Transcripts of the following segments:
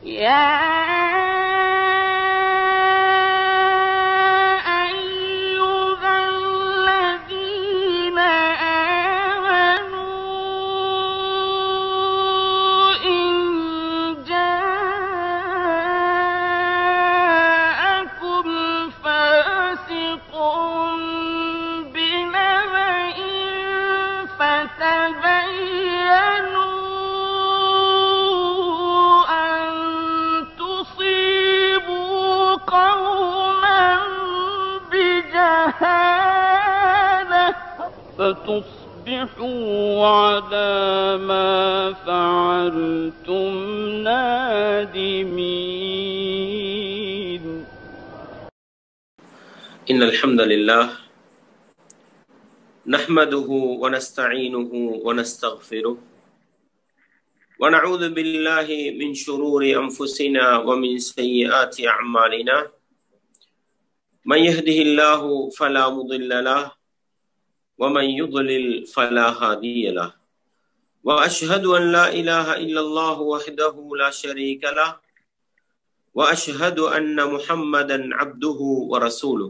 يا أيها الذين آمنوا إن جاءكم فاسق بنبأ فتبينوا أن تصيبوا قوما بجهالة فتصبحوا على ما فعلتم نادمين إن الحمد لله نحمده ونستعينه ونستغفره ونعوذ بالله من شرور أنفسنا ومن سيئات أعمالنا من يهده الله فلا مضل له ومن يضلل فلا هادي له وأشهد أن لا إله إلا الله وحده لا شريك له وأشهد أن محمدا عبده ورسوله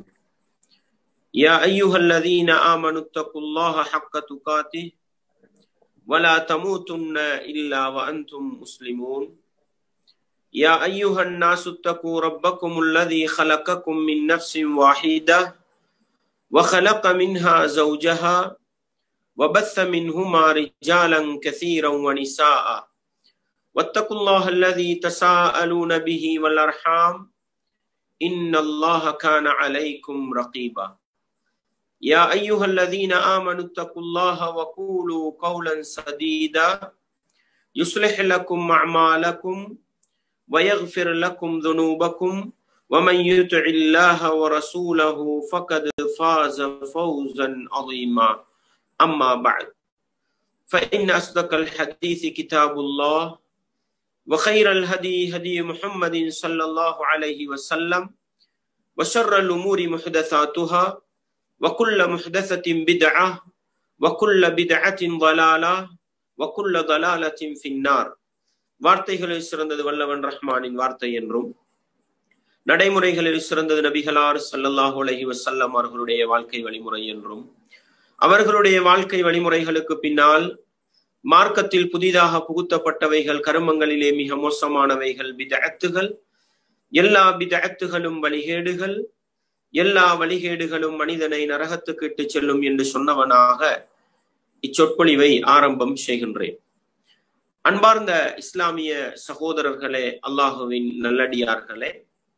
يا أيها الذين آمنوا اتقوا الله حق تقاته ولا تموتن إلا وأنتم مسلمون يا أيها الناس اتقوا ربكم الذي خلقكم من نفس واحدة وخلق منها زوجها وبث منهما رجالا كثيرا ونساء واتقوا الله الذي تساءلون به والأرحام إن الله كان عليكم رقيبا يا أيها الذين آمنوا اتقوا الله وقولوا قولا سديدا يصلح لكم أعمالكم ويغفر لكم ذنوبكم ومن يطع الله ورسوله فقد فاز فوزا عظيما أما بعد فإن أصدق الحديث كتاب الله وخير الهدي هدي محمد صلى الله عليه وسلم وشر الأمور محدثاتها وكل محدثة بدعة وكل بدعة ضلالة وكل ضلالة في النار வார்த்தைகளில் சிறந்தது வல்லவன் ரஹ்மானின் வார்த்தை என்றும் நடைமுறைகளில் சிறந்தது நபிகளார் சல்லல்லாஹு அலைஹி வசல்லம் அவர்களுடைய வாழ்க்கை வழிமுறை என்றும் அவர்களுடைய வாழ்க்கை வழிமுறைகளுக்கு பின்னால் மார்க்கத்தில் புதிதாக புகுத்தப்பட்டவைகள் கருமங்களிலே மிக மோசமானவைகள் பிதஅத்துகள் எல்லா பிதஅத்துகளும் வழிகேடுகள் எல்லா வழிகேடுகளும் மனிதனை நரகத்துக்கு இட்டு செல்லும் என்று சொன்னவனாக இச்சொற்பொழிவை ஆரம்பம் செய்கின்றேன் அன்பார்ந்த இஸ்லாமிய சகோதரர்களே அல்லாஹுவின் நல்லடியார்களே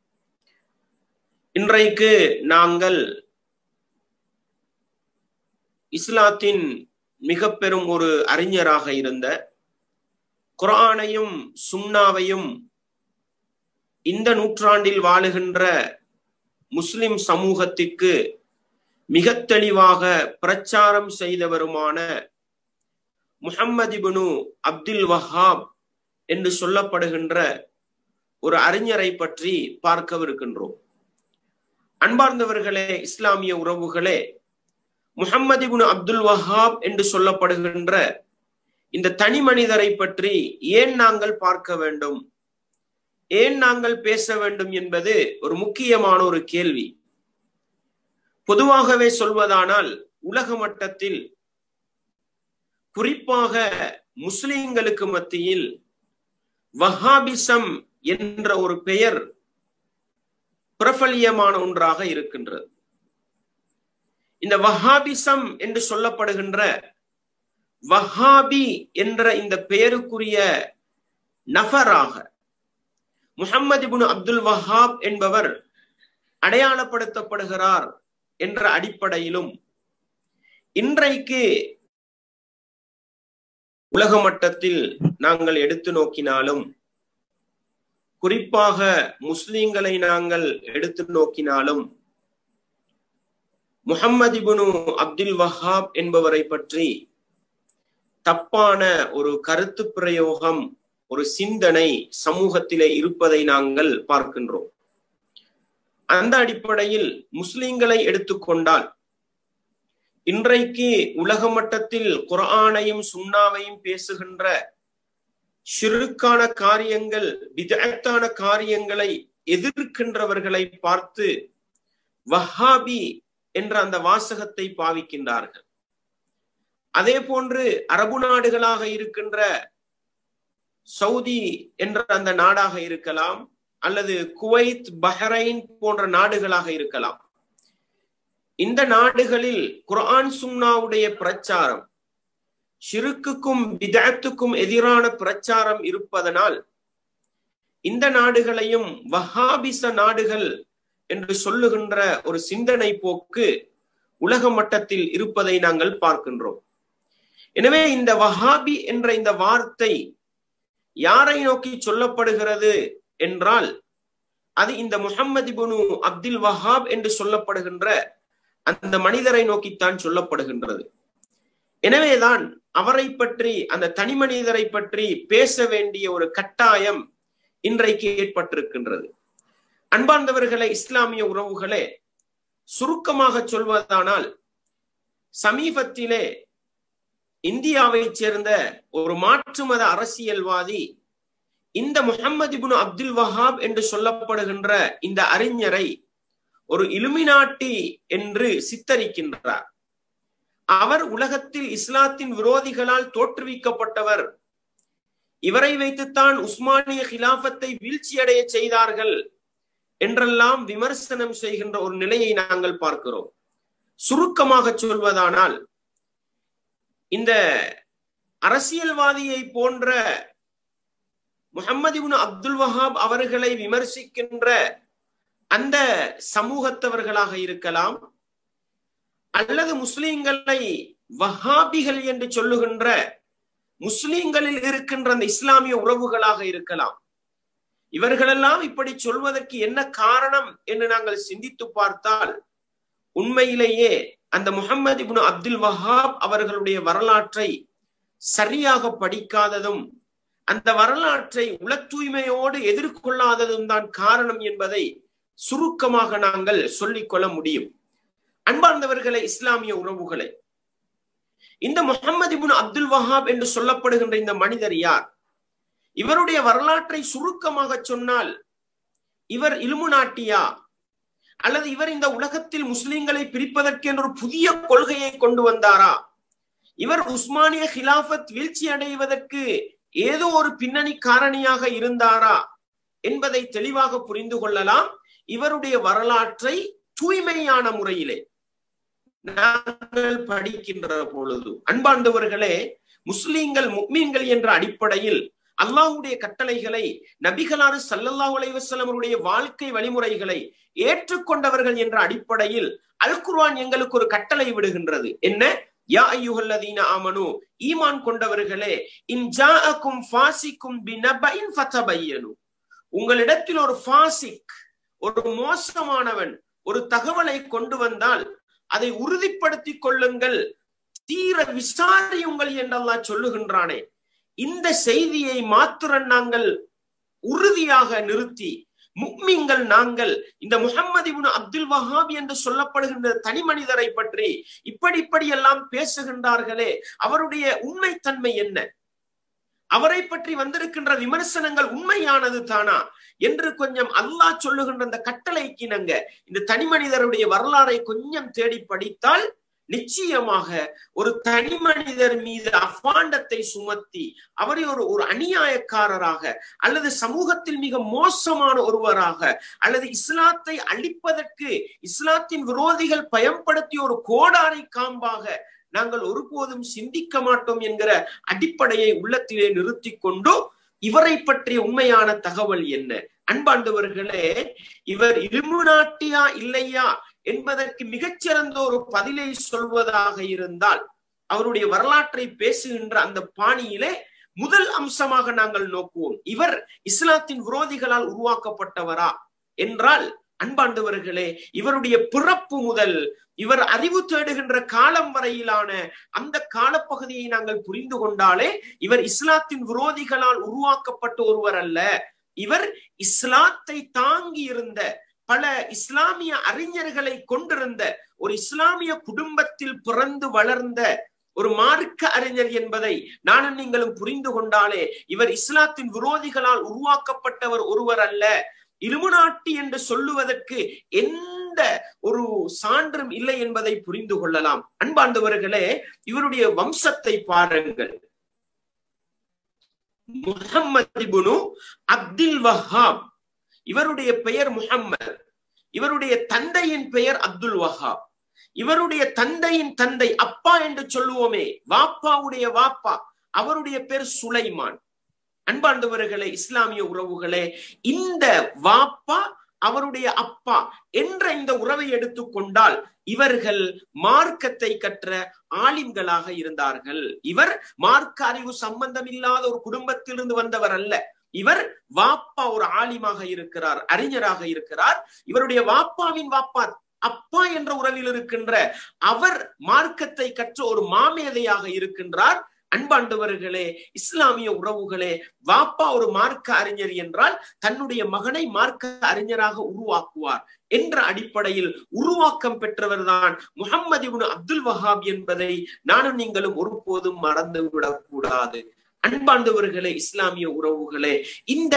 இன்றைக்கு நாங்கள் இஸ்லாத்தின் மிக பெரும் ஒரு அறிஞராக இருந்த குரானையும் சுன்னாவையும் இந்த நூற்றாண்டில் வாழுகின்ற முஸ்லிம் சமூகத்திற்கு மிக தெளிவாக பிரச்சாரம் செய்தவருமான முஹம்மதிபுனு அப்துல் வஹாப் என்று சொல்லப்படுகின்ற ஒரு அறிஞரை பற்றி பார்க்கவிருக்கின்றோம் அன்பார்ந்தவர்களே இஸ்லாமிய உறவுகளே முஹம்மதிபுன் அப்துல் வஹாப் என்று சொல்லப்படுகின்ற இந்த தனி மனிதரை பற்றி ஏன் நாங்கள் பார்க்க வேண்டும் ஏன் நாங்கள் பேச வேண்டும் என்பது ஒரு முக்கியமான ஒரு கேள்வி பொதுவாகவே சொல்வதானால் உலக மட்டத்தில் குறிப்பாக முஸ்லிம்களுக்கு மத்தியில் வஹாபிசம் என்ற ஒரு பெயர் பிரபல்யமான ஒன்றாக இருக்கின்றது இந்த வஹாபிசம் என்று சொல்லப்படுகின்ற வஹாபி என்ற இந்த பெயருக்குரிய நபராக முகமது இபுன் அப்துல் வஹாப் என்பவர் அடையாளப்படுத்தப்படுகிறார் என்ற அடிப்படையிலும் இன்றைக்கு உலக மட்டத்தில் நாங்கள் எடுத்து நோக்கினாலும் குறிப்பாக முஸ்லிம்களை நாங்கள் எடுத்து நோக்கினாலும் முகம்மது இபுனு அப்துல் வஹாப் என்பவரை பற்றி தப்பான ஒரு கருத்து பிரயோகம் ஒரு சிந்தனை சமூகத்திலே இருப்பதை நாங்கள் பார்க்கின்றோம் அந்த அடிப்படையில் முஸ்லிம்களை எடுத்துக்கொண்டால் இன்றைக்கு உலக மட்டத்தில் குரானையும் சுண்ணாவையும் பேசுகின்ற ஷிருக்கான காரியங்கள் விதத்தான காரியங்களை எதிர்க்கின்றவர்களை பார்த்து வஹாபி என்ற அந்த வாசகத்தை பாவிக்கின்றார்கள் அதே போன்று அரபு நாடுகளாக இருக்கின்ற சவுதி என்ற அந்த நாடாக இருக்கலாம் அல்லது குவைத் பஹ்ரைன் போன்ற நாடுகளாக இருக்கலாம் இந்த நாடுகளில் குர்ஆன் சுன்னாவுடைய பிரச்சாரம் ஷிருக்குக்கும் விதத்துக்கும் எதிரான பிரச்சாரம் இருப்பதனால் இந்த நாடுகளையும் வஹாபிச நாடுகள் என்று சொல்லுகின்ற ஒரு சிந்தனை போக்கு உலக மட்டத்தில் இருப்பதை நாங்கள் பார்க்கின்றோம் எனவே இந்த வஹாபி என்ற இந்த வார்த்தை யாரை நோக்கி சொல்லப்படுகிறது என்றால் அது இந்த முஹம்மது இப்னு அப்துல் வஹாப் என்று சொல்லப்படுகின்ற அந்த மனிதரை நோக்கித்தான் சொல்லப்படுகின்றது எனவேதான் அவரை பற்றி அந்த தனி மனிதரை பற்றி பேச வேண்டிய ஒரு கட்டாயம் இன்றைக்கு ஏற்பட்டிருக்கின்றது அன்பார்ந்தவர்களே இஸ்லாமிய உறவுகளே சுருக்கமாக சொல்வதானால் சமீபத்திலே இந்தியாவை சேர்ந்த ஒரு மாற்று மத அரசியல்வாதி இந்த முகமது இப்னு அப்துல் வஹாப் என்று சொல்லப்படுகின்ற இந்த அறிஞரை ஒரு இலுமினாட்டி என்று சித்தரிக்கின்றார் அவர் உலகத்தில் இஸ்லாத்தின் விரோதிகளால் தோற்றுவிக்கப்பட்டவர் இவரை வைத்துத்தான் உஸ்மானிய கிலாபத்தை வீழ்ச்சியடைய செய்தார்கள் என்றெல்லாம் விமர்சனம் செய்கின்ற ஒரு நிலையை நாங்கள் பார்க்கிறோம் சுருக்கமாக சொல்வதானால் இந்த அரசியல்வாதியை போன்ற முகமது அப்துல் வஹாப் அவர்களை விமர்சிக்கின்ற அந்த சமூகத்தவர்களாக இருக்கலாம் அல்லது முஸ்லிம்களை வஹாபிகள் என்று சொல்லுகின்ற முஸ்லிம்களில் இருக்கின்ற அந்த இஸ்லாமிய உறவுகளாக இருக்கலாம் இவர்களெல்லாம் இப்படி சொல்வதற்கு என்ன காரணம் என்று நாங்கள் சிந்தித்து பார்த்தால் உண்மையிலேயே அந்த முகமது இப்னு அப்துல் வஹாப் அவர்களுடைய வரலாற்றை சரியாக படிக்காததும் அந்த வரலாற்றை உள தூய்மையோடு எதிர்கொள்ளாததும் தான் காரணம் என்பதை சுருக்கமாக நாங்கள் சொல்லிக்கொள்ள முடியும் அன்பார்ந்தவர்களே இஸ்லாமிய உறவுகளை இந்த முகமது இபுன் அப்துல் வஹாப் என்று சொல்லப்படுகின்ற இந்த மனிதர் யார் இவருடைய வரலாற்றை சுருக்கமாக சொன்னால் இவர் இலுமுநாட்டியா அல்லது இவர் இந்த உலகத்தில் முஸ்லிம்களை பிரிப்பதற்கு என்ற ஒரு புதிய கொள்கையை கொண்டு வந்தாரா இவர் உஸ்மானிய ஹிலாபத் வீழ்ச்சி அடைவதற்கு ஏதோ ஒரு பின்னணி காரணியாக இருந்தாரா என்பதை தெளிவாக புரிந்து கொள்ளலாம் இவருடைய வரலாற்றை தூய்மையான முறையிலே நாங்கள் படிக்கின்ற பொழுது அன்பாண்டவர்களே முஸ்லீம்கள் முக்மீன்கள் என்ற அடிப்படையில் அல்லாஹுடைய கட்டளைகளை நபிகளாறு சல்லல்லாஹு அலைவசல்லமருடைய வாழ்க்கை வழிமுறைகளை ஏற்றுக்கொண்டவர்கள் என்ற அடிப்படையில் அல் குர்ஆன் எங்களுக்கு ஒரு கட்டளை விடுகின்றது என்ன யா ஐயுஹல்லதீன ஆமனு ஈமான் கொண்டவர்களே இன் ஜாஅக்கும் ஃபாசிக்கும் பினபஇன் ஃபதபையனு உங்களிடத்தில் ஒரு ஃபாசிக் ஒரு மோசமானவன் ஒரு தகவலை கொண்டு வந்தால் அதை உறுதிப்படுத்திக் கொள்ளுங்கள் தீர விசாரியுங்கள் என்றெல்லாம் சொல்லுகின்றானே இந்த செய்தியை மாத்திரம் நாங்கள் உறுதியாக நிறுத்தி முக்மிங்கள் நாங்கள் இந்த முகம்மது இப்னு அப்துல் வஹாப் என்று சொல்லப்படுகின்ற தனி மனிதரை பற்றி இப்படி இப்படி எல்லாம் பேசுகின்றார்களே அவருடைய உண்மைத்தன்மை என்ன அவரை பற்றி வந்திருக்கின்ற விமர்சனங்கள் உண்மையானது தானா என்று கொஞ்சம் அல்லாஹ் சொல்லுகின்ற அந்த கட்டளைக்கு நாங்க இந்த தனி மனிதருடைய வரலாறை கொஞ்சம் தேடி படித்தால் நிச்சயமாக ஒரு தனி மனிதர் மீது அபாண்டத்தை சுமத்தி அவரை ஒரு ஒரு அநியாயக்காரராக அல்லது சமூகத்தில் மிக மோசமான ஒருவராக அல்லது இஸ்லாத்தை அழிப்பதற்கு இஸ்லாத்தின் விரோதிகள் பயன்படுத்திய ஒரு கோடாரை காம்பாக நாங்கள் ஒருபோதும் சிந்திக்க மாட்டோம் என்கிற அடிப்படையை உள்ளத்திலே நிறுத்தி கொண்டு இவரை பற்றிய உண்மையான தகவல் என்ன அன்பாண்டவர்களே இவர் இருமுநாட்டியா இல்லையா என்பதற்கு மிகச்சிறந்த ஒரு பதிலை சொல்வதாக இருந்தால் அவருடைய வரலாற்றை பேசுகின்ற அந்த பாணியிலே முதல் அம்சமாக நாங்கள் நோக்குவோம் இவர் இஸ்லாத்தின் விரோதிகளால் உருவாக்கப்பட்டவரா என்றால் அன்பாண்டவர்களே இவருடைய பிறப்பு முதல் இவர் அறிவு தேடுகின்ற காலம் வரையிலான அந்த காலப்பகுதியை நாங்கள் புரிந்து கொண்டாலே இவர் இஸ்லாத்தின் விரோதிகளால் உருவாக்கப்பட்ட ஒருவர் அல்ல இவர் இஸ்லாத்தை தாங்கி இருந்த பல இஸ்லாமிய அறிஞர்களை கொண்டிருந்த ஒரு இஸ்லாமிய குடும்பத்தில் பிறந்து வளர்ந்த ஒரு மார்க்க அறிஞர் என்பதை நானும் நீங்களும் புரிந்து கொண்டாலே இவர் இஸ்லாத்தின் விரோதிகளால் உருவாக்கப்பட்டவர் ஒருவர் அல்ல இலுமுனாட்டி என்று சொல்லுவதற்கு எந்த ஒரு சான்றும் இல்லை என்பதை புரிந்து கொள்ளலாம் அன்பாண்டவர்களே இவருடைய வம்சத்தை பாருங்கள் முகம்மது அப்துல் வஹாப் இவருடைய பெயர் முகம்மது இவருடைய தந்தையின் பெயர் அப்துல் வஹாப் இவருடைய தந்தையின் தந்தை அப்பா என்று சொல்லுவோமே வாப்பாவுடைய வாப்பா அவருடைய பேர் சுலைமான் அன்பாண்டவர்களே இஸ்லாமிய உறவுகளே இந்த வாப்பா அவருடைய அப்பா என்ற இந்த உறவை எடுத்துக்கொண்டால் இவர்கள் மார்க்கத்தை கற்ற ஆலிம்களாக இருந்தார்கள் இவர் மார்க்க அறிவு சம்பந்தம் இல்லாத ஒரு குடும்பத்திலிருந்து வந்தவர் அல்ல இவர் வாப்பா ஒரு ஆலிமாக இருக்கிறார் அறிஞராக இருக்கிறார் இவருடைய வாப்பாவின் வாப்பா அப்பா என்ற உறவில் இருக்கின்ற அவர் மார்க்கத்தை கற்ற ஒரு மாமேதையாக இருக்கின்றார் அன்பாண்டவர்களே இஸ்லாமிய உறவுகளே வாப்பா ஒரு மார்க்க அறிஞர் என்றால் தன்னுடைய மகனை மார்க்க அறிஞராக உருவாக்குவார் என்ற அடிப்படையில் உருவாக்கம் பெற்றவர்தான் முகம்மது இப்னு அப்துல் வஹாப் என்பதை நானும் நீங்களும் ஒருபோதும் மறந்து விடக்கூடாது அன்பாண்டவர்களே இஸ்லாமிய உறவுகளே இந்த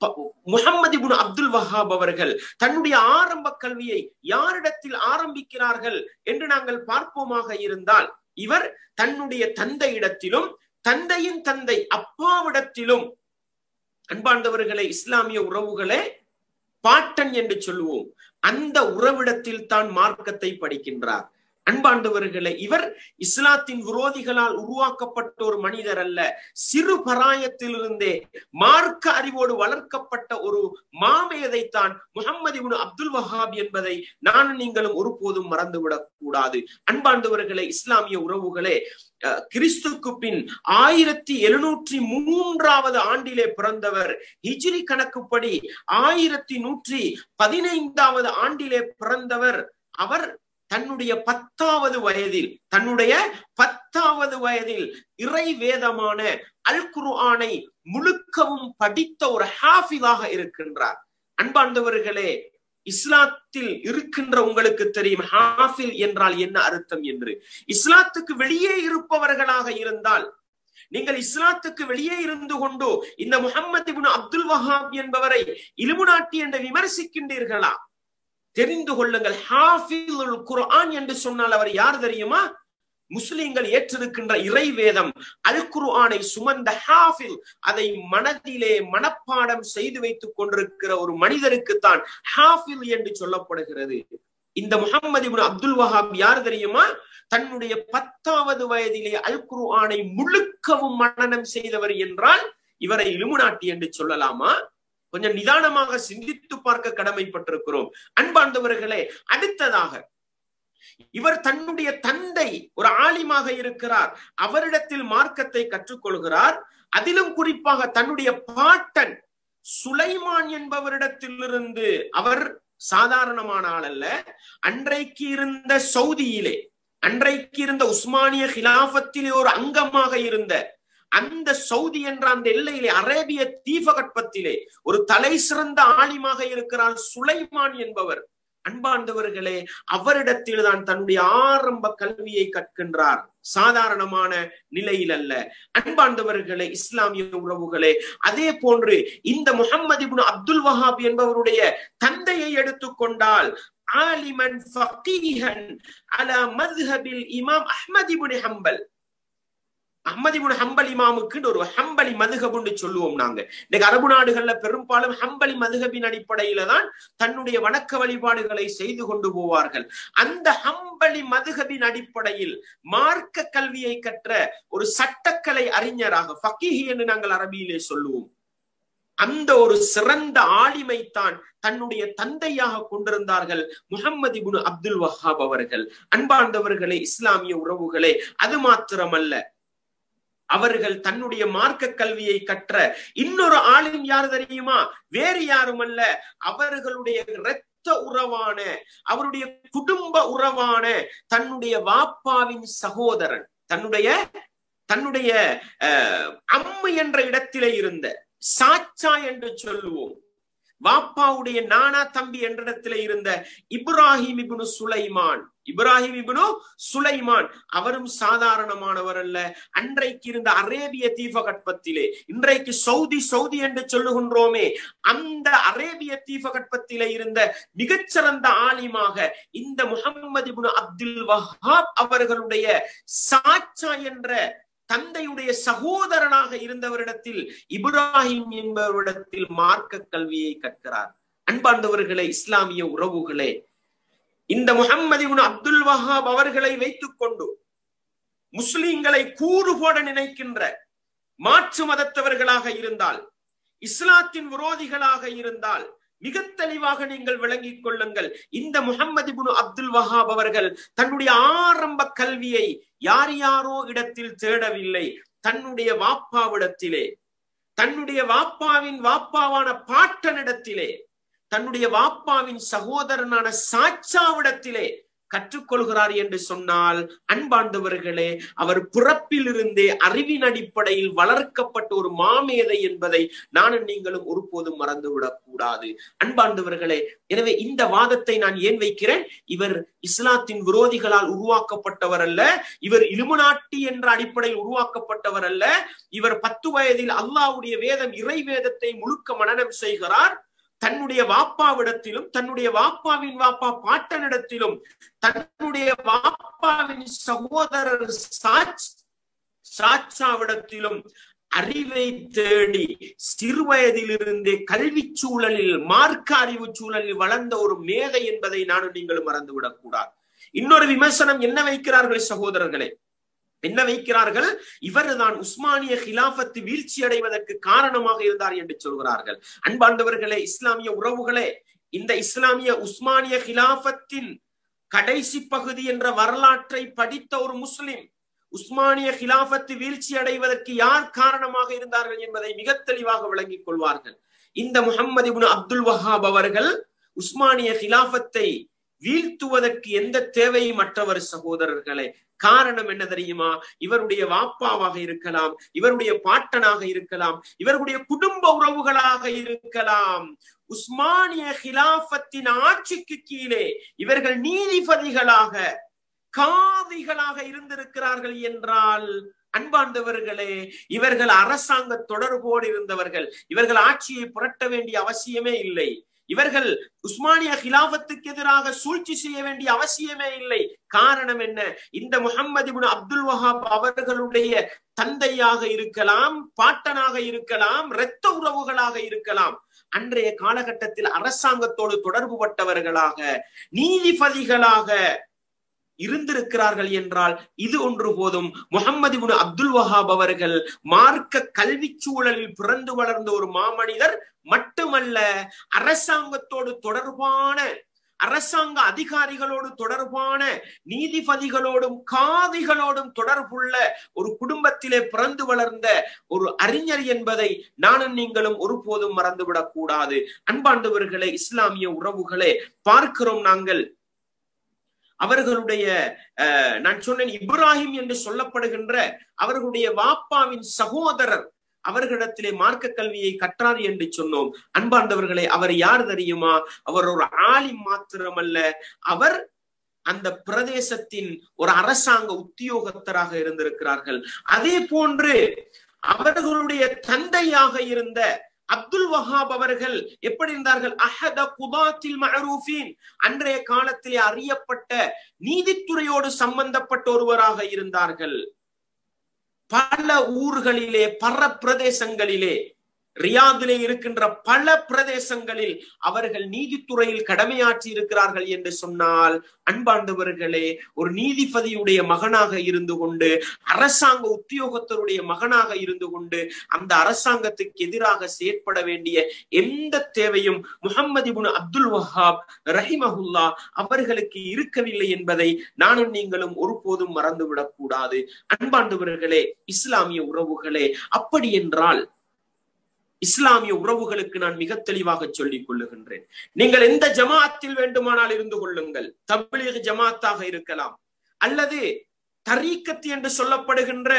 முகமது இப்னு அப்துல் வஹாப் அவர்கள் தன்னுடைய ஆரம்ப கல்வியை யாரிடத்தில் ஆரம்பிக்கிறார்கள் என்று நாங்கள் பார்ப்போமாக இருந்தால் இவர் தன்னுடைய தந்தையிடத்திலும் தந்தையின் தந்தை அப்பாவிடத்திலும் அன்பாண்டவர்களே இஸ்லாமிய உறவுகளே பாட்டன் என்று சொல்லுவோம் அந்த உறவிடத்தில் தான் மார்க்கத்தை படிக்கின்றார் அன்பாண்டவர்களே இவர் இஸ்லாத்தின் விரோதிகளால் உருவாக்கப்பட்ட ஒரு மனிதர் அல்ல சிறு பராயத்திலிருந்தே மார்க்க அறிவோடு வளர்க்கப்பட்ட ஒரு மாமேதைத்தான் முகமது இப்னு அப்துல் வஹாப் என்பதை நானும் நீங்களும் ஒருபோதும் மறந்துவிடக் கூடாது அன்பாண்டவர்களே இஸ்லாமிய உறவுகளே கிறிஸ்துக்கு பின் ஆயிரத்தி எழுநூற்றி மூன்றாவது ஆண்டிலே பிறந்தவர் ஹிஜ்ரி கணக்குப்படி ஆயிரத்தி நூற்றி பதினைந்தாவது ஆண்டிலே பிறந்தவர் அவர் தன்னுடைய பத்தாவது வயதில் தன்னுடைய பத்தாவது வயதில் இறை வேதமான அல் குர்ஆனை முழுக்கவும் படித்த ஒரு ஹாஃபிதாக இருக்கின்றார் அன்பாண்டவர்களே இஸ்லாத்தில் இருக்கின்ற உங்களுக்கு தெரியும் ஹாஃபில் என்றால் என்ன அர்த்தம் என்று இஸ்லாத்துக்கு வெளியே இருப்பவர்களாக இருந்தால் நீங்கள் இஸ்லாத்துக்கு வெளியே இருந்து கொண்டு இந்த முகமது இப்னு அப்துல் வஹாப் என்பவரை இலுமுனாட்டி என்று விமர்சிக்கின்றீர்களா தெரிந்து கொள்ளுங்கள் ஹாஃபில் குர்ஆன் என்று சொன்னால் அவர் யார் தெரியுமா முஸ்லிம்கள் ஏற்றிருக்கின்ற இறைவேதம் அல் குர்ஆனை சுமந்த ஹாஃபில் அதை மனதிலே மனப்பாடம் செய்து வைத்துக் கொண்டிருக்கிற ஒரு மனிதருக்கு தான் ஹாஃபில் என்று சொல்லப்படுகிறது இந்த முகமது இப்னு அப்துல் வஹாப் யார் தெரியுமா தன்னுடைய பத்தாவது வயதிலே அல் குர்ஆனை முழுக்கவும் மனனம் செய்தவர் என்றால் இவரை இலுமுனாட்டி என்று சொல்லலாமா கொஞ்சம் நிதானமாக சிந்தித்து பார்க்க கடமைப்பட்டிருக்கிறோம் அன்பார்ந்தவர்களே அடுத்ததாக இவர் தன்னுடைய தந்தை ஒரு ஆலிமாக இருக்கிறார் அவரிடத்தில் மார்க்கத்தை கற்றுக்கொள்கிறார் அதிலும் குறிப்பாக தன்னுடைய பாட்டன் சுலைமான் என்பவரிடத்திலிருந்து அவர் சாதாரணமான ஆள் அல்ல அன்றைக்கு இருந்த சவுதியிலே அன்றைக்கு இருந்த உஸ்மானிய ஹிலாபத்திலே ஒரு அங்கமாக இருந்த அந்த சவுதி என்ற அந்த எல்லையிலே அரேபிய தீபகற்பத்திலே ஒரு தலை சிறந்த ஆலிமாக இருக்கிறார் சுலைமான் என்பவர் அன்பார்ந்தவர்களே அவரிடத்தில் தான் தன்னுடைய ஆரம்ப கல்வியை கற்கின்றார் சாதாரணமான நிலையில் அல்ல அன்பார்ந்தவர்களே இஸ்லாமிய உறவுகளே அதே போன்று இந்த முகமது இப்னு அப்துல் வஹாப் என்பவருடைய தந்தையை எடுத்துக்கொண்டால் ஆலிமன் ஃபகீஹன் அலா மத்ஹபில் இமாம் அஹ்மத் இப்னு ஹம்பல் அஹ்மதிபுன் ஹம்பல் இமாமுக்கு ஒரு ஹம்பலி மதுகபுன்னு சொல்லுவோம் நாங்க இன்னைக்கு அரபு நாடுகள்ல பெரும்பாலும் ஹம்பலி மதுகபின் அடிப்படையில தான் தன்னுடைய வணக்க வழிபாடுகளை செய்து கொண்டு போவார்கள் அந்த ஹம்பலி மதுகபின் அடிப்படையில் மார்க்க கல்வியை கற்ற ஒரு சட்டக்கலை அறிஞராக ஃபக்கீஹி என்று நாங்கள் அரபியிலே சொல்லுவோம் அந்த ஒரு சிறந்த ஆளிமை தான் தன்னுடைய தந்தையாக கொண்டிருந்தார்கள் முகமது இபுன் அப்துல் வஹாப் அவர்கள் அன்பார்ந்தவர்களே இஸ்லாமிய உறவுகளே அது மாத்திரமல்ல அவர்கள் தன்னுடைய மார்க்க கல்வியை கற்ற இன்னொரு ஆளும் யார் தெரியுமா வேறு யாரும் அல்ல அவர்களுடைய இரத்த உறவான அவருடைய குடும்ப உறவான தன்னுடைய வாப்பாவின் சகோதரன் தன்னுடைய தன்னுடைய அம்மு என்ற இடத்திலே இருந்த சாச்சா என்று சொல்லுவோம் வாப்பாவுடைய நானா தம்பி என்ற இடத்துல இருந்த இப்ராஹிம் இப்னு சுலைமான் இப்ராஹிம் இப்னு சுலைமான் அவரும் சாதாரணமானவர் அல்ல அன்றைக்கு இருந்த அரேபிய தீபகற்பத்திலே இன்றைக்கு சவுதி சவுதி என்று சொல்லுகின்றோமே அந்த அரேபிய தீபகற்பத்திலே இருந்த மிகச்சிறந்த ஆலிமாக இந்த முகம்மது இப்னு அப்துல் வஹாப் அவர்களுடைய சாச்சா என்ற தந்தையுடைய சகோதரனாக இருந்தவரிடத்தில் இப்ராஹிம் என்பவரிடத்தில் மார்க்க கல்வியை கற்கிறார் அன்பாண்டவர்களே இஸ்லாமிய உறவுகளே இந்த முகம்மது இப்னு அப்துல் வஹாப் அவர்களை வைத்துக் கொண்டு முஸ்லிம்களை கூறு போட நினைக்கின்ற மாற்று மதத்தவர்களாக இருந்தால் இஸ்லாத்தின் விரோதிகளாக இருந்தால் மிக தெளிவாக நீங்கள் விளங்கிக் கொள்ளுங்கள் இந்த முகம்மது இப்னு அப்துல் வஹாப் அவர்கள் தன்னுடைய ஆரம்ப கல்வியை யார் யாரோ இடத்தில் தேடவில்லை தன்னுடைய வாப்பாவிடத்திலே தன்னுடைய வாப்பாவின் வாப்பாவான பாட்டனிடத்திலே தன்னுடைய வாப்பாவின் சகோதரனான சாச்சாவிடத்திலே கற்றுக்கொள்கிறார் என்று சொன்னால் அன்பாண்டவர்களே அவர் பிறப்பிலிருந்தே அறிவின் அடிப்படையில் வளர்க்கப்பட்ட ஒரு மாமேதை என்பதை நானும் நீங்களும் ஒருபோதும் மறந்துவிடக் கூடாது அன்பாண்டவர்களே எனவே இந்த வாதத்தை நான் ஏன் வைக்கிறேன் இவர் இஸ்லாத்தின் விரோதிகளால் உருவாக்கப்பட்டவர் அல்ல இவர் இலுமநாட்டி என்ற அடிப்படையில் உருவாக்கப்பட்டவர் அல்ல இவர் பத்து வயதில் அல்லாவுடைய வேதம் இறை வேதத்தை முழுக்க மனனம் செய்கிறார் தன்னுடைய வாப்பாவிடத்திலும் தன்னுடைய வாப்பாவின் வாப்பா பாட்டனிடத்திலும் தன்னுடைய வாப்பாவின் சகோதரர் சாச் சாச்சாவிடத்திலும் அறிவை தேடி சிறு வயதிலிருந்தே கல்வி சூழலில் மார்க்க அறிவு சூழலில் வளர்ந்த ஒரு மேதை என்பதை நானும் நீங்களும் மறந்துவிடக் கூடாது இன்னொரு விமர்சனம் என்ன வைக்கிறார்கள் சகோதரர்களே என்ன வைக்கிறார்கள் இவர்தான் உஸ்மானிய ஹிலாபத்து வீழ்ச்சி அடைவதற்கு காரணமாக இருந்தார் என்று சொல்கிறார்கள் அன்பாண்டவர்களே இஸ்லாமிய உறவுகளே இந்த இஸ்லாமிய உஸ்மானிய ஹிலாபத்தின் கடைசி பகுதி என்ற வரலாற்றை படித்த ஒரு முஸ்லிம் உஸ்மானிய ஹிலாபத்து வீழ்ச்சி அடைவதற்கு யார் காரணமாக இருந்தார்கள் என்பதை மிக தெளிவாக விளங்கிக் கொள்வார்கள் இந்த முகமது இப்னு அப்துல் வஹாப் அவர்கள் உஸ்மானிய ஹிலாபத்தை வீழ்த்துவதற்கு எந்த தேவையும் மற்றவர் சகோதரர்களே காரணம் என்ன தெரியுமா இவருடைய வாப்பாவாக இருக்கலாம் இவருடைய பாட்டனாக இருக்கலாம் இவருடைய குடும்ப உறவுகளாக இருக்கலாம் உஸ்மானிய ஹிலாபத்தின் ஆட்சிக்கு கீழே இவர்கள் நீதிபதிகளாக காதிகளாக இருந்திருக்கிறார்கள் என்றால் அன்பாண்டவர்களே இவர்கள் அரசாங்க தொடர்போடு இருந்தவர்கள் இவர்கள் ஆட்சியை புரட்ட வேண்டிய அவசியமே இல்லை இவர்கள் உஸ்மானிய ஹிலாபத்துக்கு எதிராக சூழ்ச்சி செய்ய வேண்டிய அவசியமே இல்லை காரணம் என்ன இந்த முகமது இப்னு அப்துல் வஹாப் அவர்களுடைய தந்தையாக இருக்கலாம் பாட்டனாக இருக்கலாம் இரத்த உறவுகளாக இருக்கலாம் அன்றைய காலகட்டத்தில் அரசாங்கத்தோடு தொடர்பு பட்டவர்களாக நீதிபதிகளாக இருந்திருக்கிறார்கள் என்றால் இது ஒன்று போதும் முகமது இப்னு அப்துல் வஹாப் அவர்கள் மார்க்க கல்வி சூழலில் பிறந்து வளர்ந்த ஒரு மாமனிதர் மட்டுமல்ல அரசாங்கத்தோடு தொடர்பான அரசாங்க அதிகாரிகளோடு தொடர்பான நீதிபதிகளோடும் காதிகளோடும் தொடர்புள்ள ஒரு குடும்பத்திலே பிறந்து வளர்ந்த ஒரு அறிஞர் என்பதை நானும் நீங்களும் ஒருபோதும் மறந்துவிடக் கூடாது அன்பாண்டவர்களே இஸ்லாமிய உறவுகளே பார்க்கிறோம் நாங்கள் அவர்களுடைய நான் சொன்னேன் இப்ராஹிம் என்று சொல்லப்படுகின்ற அவர்களுடைய வாப்பாவின் சகோதரர் அவர்களிடத்திலே மார்க்க கல்வியை கற்றார் என்று சொன்னோம் அன்பாண்டவர்களே அவர் யார் தெரியுமா அவர் ஒரு ஆலிம் மாத்திரமல்ல அவர் அந்த பிரதேசத்தின் ஒரு அரசாங்க உத்தியோகத்தராக இருந்திருக்கிறார்கள் அதே போன்று அவர்களுடைய தந்தையாக இருந்த அப்துல் வஹாப் அவர்கள் எப்படி இருந்தார்கள் அஹத குதாத்தில் மஹரூஃபின் அன்றைய காலத்திலே அறியப்பட்ட நீதித்துறையோடு சம்பந்தப்பட்ட ஒருவராக இருந்தார்கள் பல ஊர்களிலே பல பிரதேசங்களிலே ரியாதிலே இருக்கின்ற பல பிரதேசங்களில் அவர்கள் நீதித்துறையில் கடமையாற்றி இருக்கிறார்கள் என்று சொன்னால் அன்பாண்டவர்களே ஒரு நீதிபதியுடைய மகனாக இருந்து கொண்டு அரசாங்க உத்தியோகத்தருடைய மகனாக இருந்து கொண்டு அந்த அரசாங்கத்துக்கு எதிராக செயற்பட வேண்டிய எந்த தேவையும் முகமது இபுன் அப்துல் வஹாப் ரஹிமஹுல்லா அவர்களுக்கு இருக்கவில்லை என்பதை நானும் நீங்களும் ஒருபோதும் மறந்துவிடக் கூடாது அன்பாண்டவர்களே இஸ்லாமிய உறவுகளே அப்படி என்றால் இஸ்லாமிய உறவுகளுக்கு நான் மிக தெளிவாக சொல்லிக் கொள்ளுகின்றேன் நீங்கள் எந்த ஜமாத்தில் வேண்டுமானால் இருந்து கொள்ளுங்கள் தபிலீக ஜமாத்தாக இருக்கலாம் அல்லது தரீக்கத்து என்று சொல்லப்படுகின்ற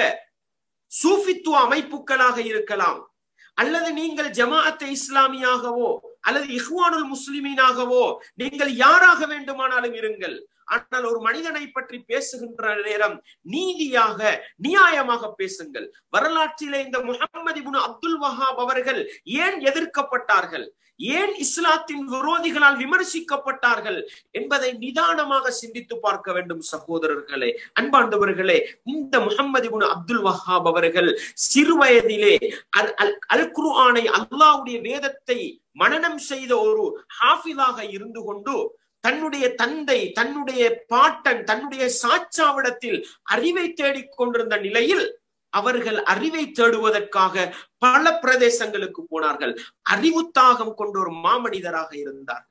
சூஃபித்துவ அமைப்புகளாக இருக்கலாம் அல்லது நீங்கள் ஜமாஅத்தை இஸ்லாமியாகவோ அல்லது இஹ்வானுல் முஸ்லிமீனாகவோ நீங்கள் யாராக வேண்டுமானாலும் இருங்கள் ஆனால் ஒரு மனிதனை பற்றி பேசுகின்ற நேரம் நீதியாக நியாயமாக பேசுங்கள் வரலாற்றிலே இந்த முகமது இப்னு அப்துல் வஹாப் அவர்கள் ஏன் எதிர்க்கப்பட்டார்கள் ஏன் இஸ்லாத்தின் விரோதிகளால் விமர்சிக்கப்பட்டார்கள் என்பதை நிதானமாக சிந்தித்து பார்க்க வேண்டும் சகோதரர்களே அன்பாண்டவர்களே இந்த முகமது இப்னு அப்துல் வஹாப் அவர்கள் சிறு வயதிலே அல் அல் அல் குர்ஆனை அல்லாஹ்வுடைய வேதத்தை மனனம் செய்த ஒரு ஹாஃபிதாக இருந்து கொண்டு தன்னுடைய தந்தை தன்னுடைய பாட்டன் தன்னுடைய சாச்சாவிடத்தில் அறிவை தேடிக் கொண்டிருந்த நிலையில் அவர்கள் அறிவை தேடுவதற்காக பல பிரதேசங்களுக்கு போனார்கள் அறிவுத்தாகம் கொண்ட ஒரு மாமனிதராக இருந்தார்கள்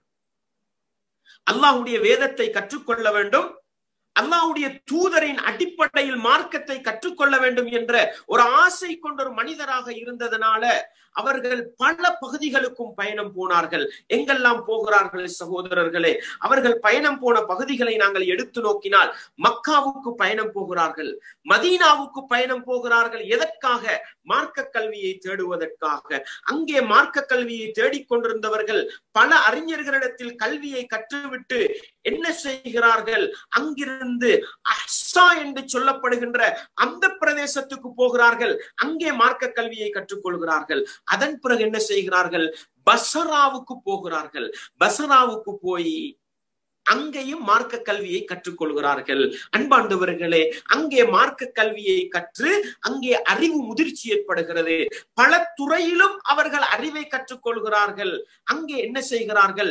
அல்லாஹ்வுடைய வேதத்தை கற்றுக்கொள்ள வேண்டும் அல்லாஹ்வுடைய தூதரின் அடிப்படையில் மார்க்கத்தை கற்றுக்கொள்ள வேண்டும் என்ற ஒரு ஆசை கொண்ட ஒரு மனிதராக இருந்ததனால அவர்கள் பல பகுதிகளுக்கும் பயணம் போனார்கள் எங்கெல்லாம் போகிறார்கள் சகோதரர்களே அவர்கள் பயணம் போன பகுதிகளை நாங்கள் எடுத்து நோக்கினால் மக்காவுக்கு பயணம் போகிறார்கள் மதீனாவுக்கு பயணம் போகிறார்கள் எதற்காக மார்க்க கல்வியை தேடுவதற்காக அங்கே மார்க்க கல்வியை தேடிக்கொண்டிருந்தவர்கள் பல அறிஞர்களிடத்தில் கல்வியை கற்றுவிட்டு என்ன செய்கிறார்கள் அங்கிருந்து அஹ்சா என்று சொல்லப்படுகின்ற அந்த பிரதேசத்துக்கு போகிறார்கள் அங்கே மார்க்க கல்வியை கற்றுக்கொள்கிறார்கள் அதன் பிறகு என்ன செய்கிறார்கள் பசராவுக்கு போகிறார்கள் பசராவுக்கு போய் அங்கேயும் மார்க்க கல்வியை கற்றுக்கொள்கிறார்கள் அன்பாண்டவர்களே அங்கே மார்க்க கல்வியை கற்று அங்கே அறிவு முதிர்ச்சி ஏற்படுகிறது பல துறையிலும் அவர்கள் அறிவை கற்றுக்கொள்கிறார்கள் அங்கே என்ன செய்கிறார்கள்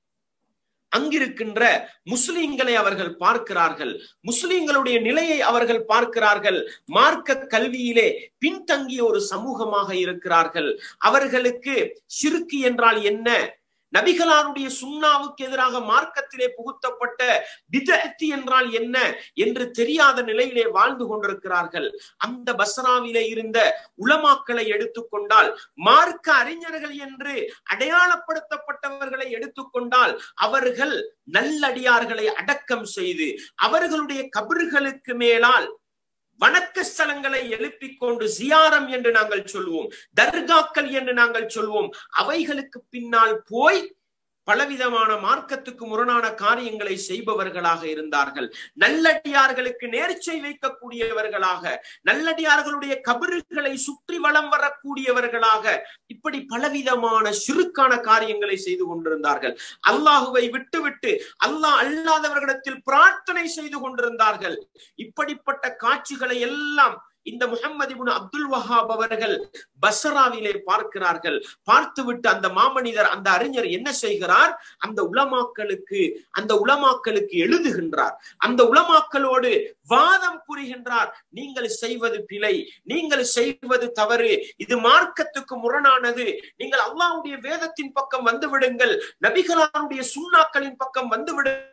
அங்கிருக்கின்ற முஸ்லிம்களை அவர்கள் பார்க்கிறார்கள் முஸ்லிம்களுடைய நிலையை அவர்கள் பார்க்கிறார்கள் மார்க்க கல்வியிலே பின்தங்கிய ஒரு சமூகமாக இருக்கிறார்கள் அவர்களுக்கு சிறுக்கு என்றால் என்ன நபிகளாருடைய சுண்ணாவுக்கு எதிராக மார்க்கத்திலே புகுத்தப்பட்ட பிதத்தி என்றால் என்ன என்று தெரியாத நிலையிலே வாழ்ந்து கொண்டிருக்கிறார்கள் அந்த பஸ்ராவிலே இருந்த உலமாக்களை எடுத்துக்கொண்டால் மார்க்க அறிஞர்கள் என்று அடையாளப்படுத்தப்பட்டவர்களை எடுத்துக்கொண்டால் அவர்கள் நல்லடியார்களை அடக்கம் செய்து அவர்களுடைய கபிர்களுக்கு மேலால் வணக்க ஸ்தலங்களை எழுப்பிக் கொண்டு ஜியாரம் என்று நாங்கள் சொல்வோம் தர்காக்கள் என்று நாங்கள் சொல்வோம் அவைகளுக்கு பின்னால் போய் பலவிதமான மார்க்கத்துக்கு முரணான காரியங்களை செய்பவர்களாக இருந்தார்கள் நல்லடியார்களுக்கு நேர்ச்சை வைக்கக்கூடியவர்களாக நல்லடியார்களுடைய கபிறுகளை சுற்றி வளம் வரக்கூடியவர்களாக இப்படி பலவிதமான சிறுக்கான காரியங்களை செய்து கொண்டிருந்தார்கள் அல்லாஹுவை விட்டுவிட்டு அல்லாஹ் அல்லாதவர்களிடத்தில் பிரார்த்தனை செய்து கொண்டிருந்தார்கள் இப்படிப்பட்ட காட்சிகளை எல்லாம் இந்த முகமது இப்னு அப்துல் வஹாப் அவர்கள் பசராவிலே பார்க்கிறார்கள் பார்த்துவிட்டு அந்த மாமனிதர் அந்த அறிஞர் என்ன செய்கிறார் அந்த உலமாக்களுக்கு அந்த உலமாக்களுக்கு எழுதுகின்றார் அந்த உலமாக்களோடு வாதம் புரிகின்றார் நீங்கள் செய்வது பிழை நீங்கள் செய்வது தவறு இது மார்க்கத்துக்கு முரணானது நீங்கள் அல்லாஹ்வுடைய வேதத்தின் பக்கம் வந்து விடுங்கள் நபிகளாருடைய சுண்ணாக்களின் பக்கம் வந்து விடுங்கள்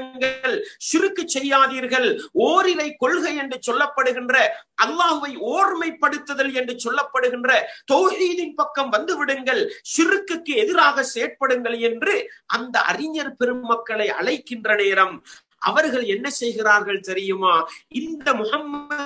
சிறுக்கு செய்யாதீர்கள் ஓரிரை கொள்கை என்று சொல்லப்படுகின்ற அல்லாஹுவை ஓர்மைப்படுத்துதல் என்று சொல்லப்படுகின்ற தௌஹீதின் பக்கம் வந்து விடுங்கள் சிறுக்குக்கு எதிராக செயற்படுங்கள் என்று அந்த அறிஞர் பெருமக்களை அழைக்கின்ற நேரம் அவர்கள் என்ன செய்கிறார்கள் தெரியுமா இந்த முகம்மது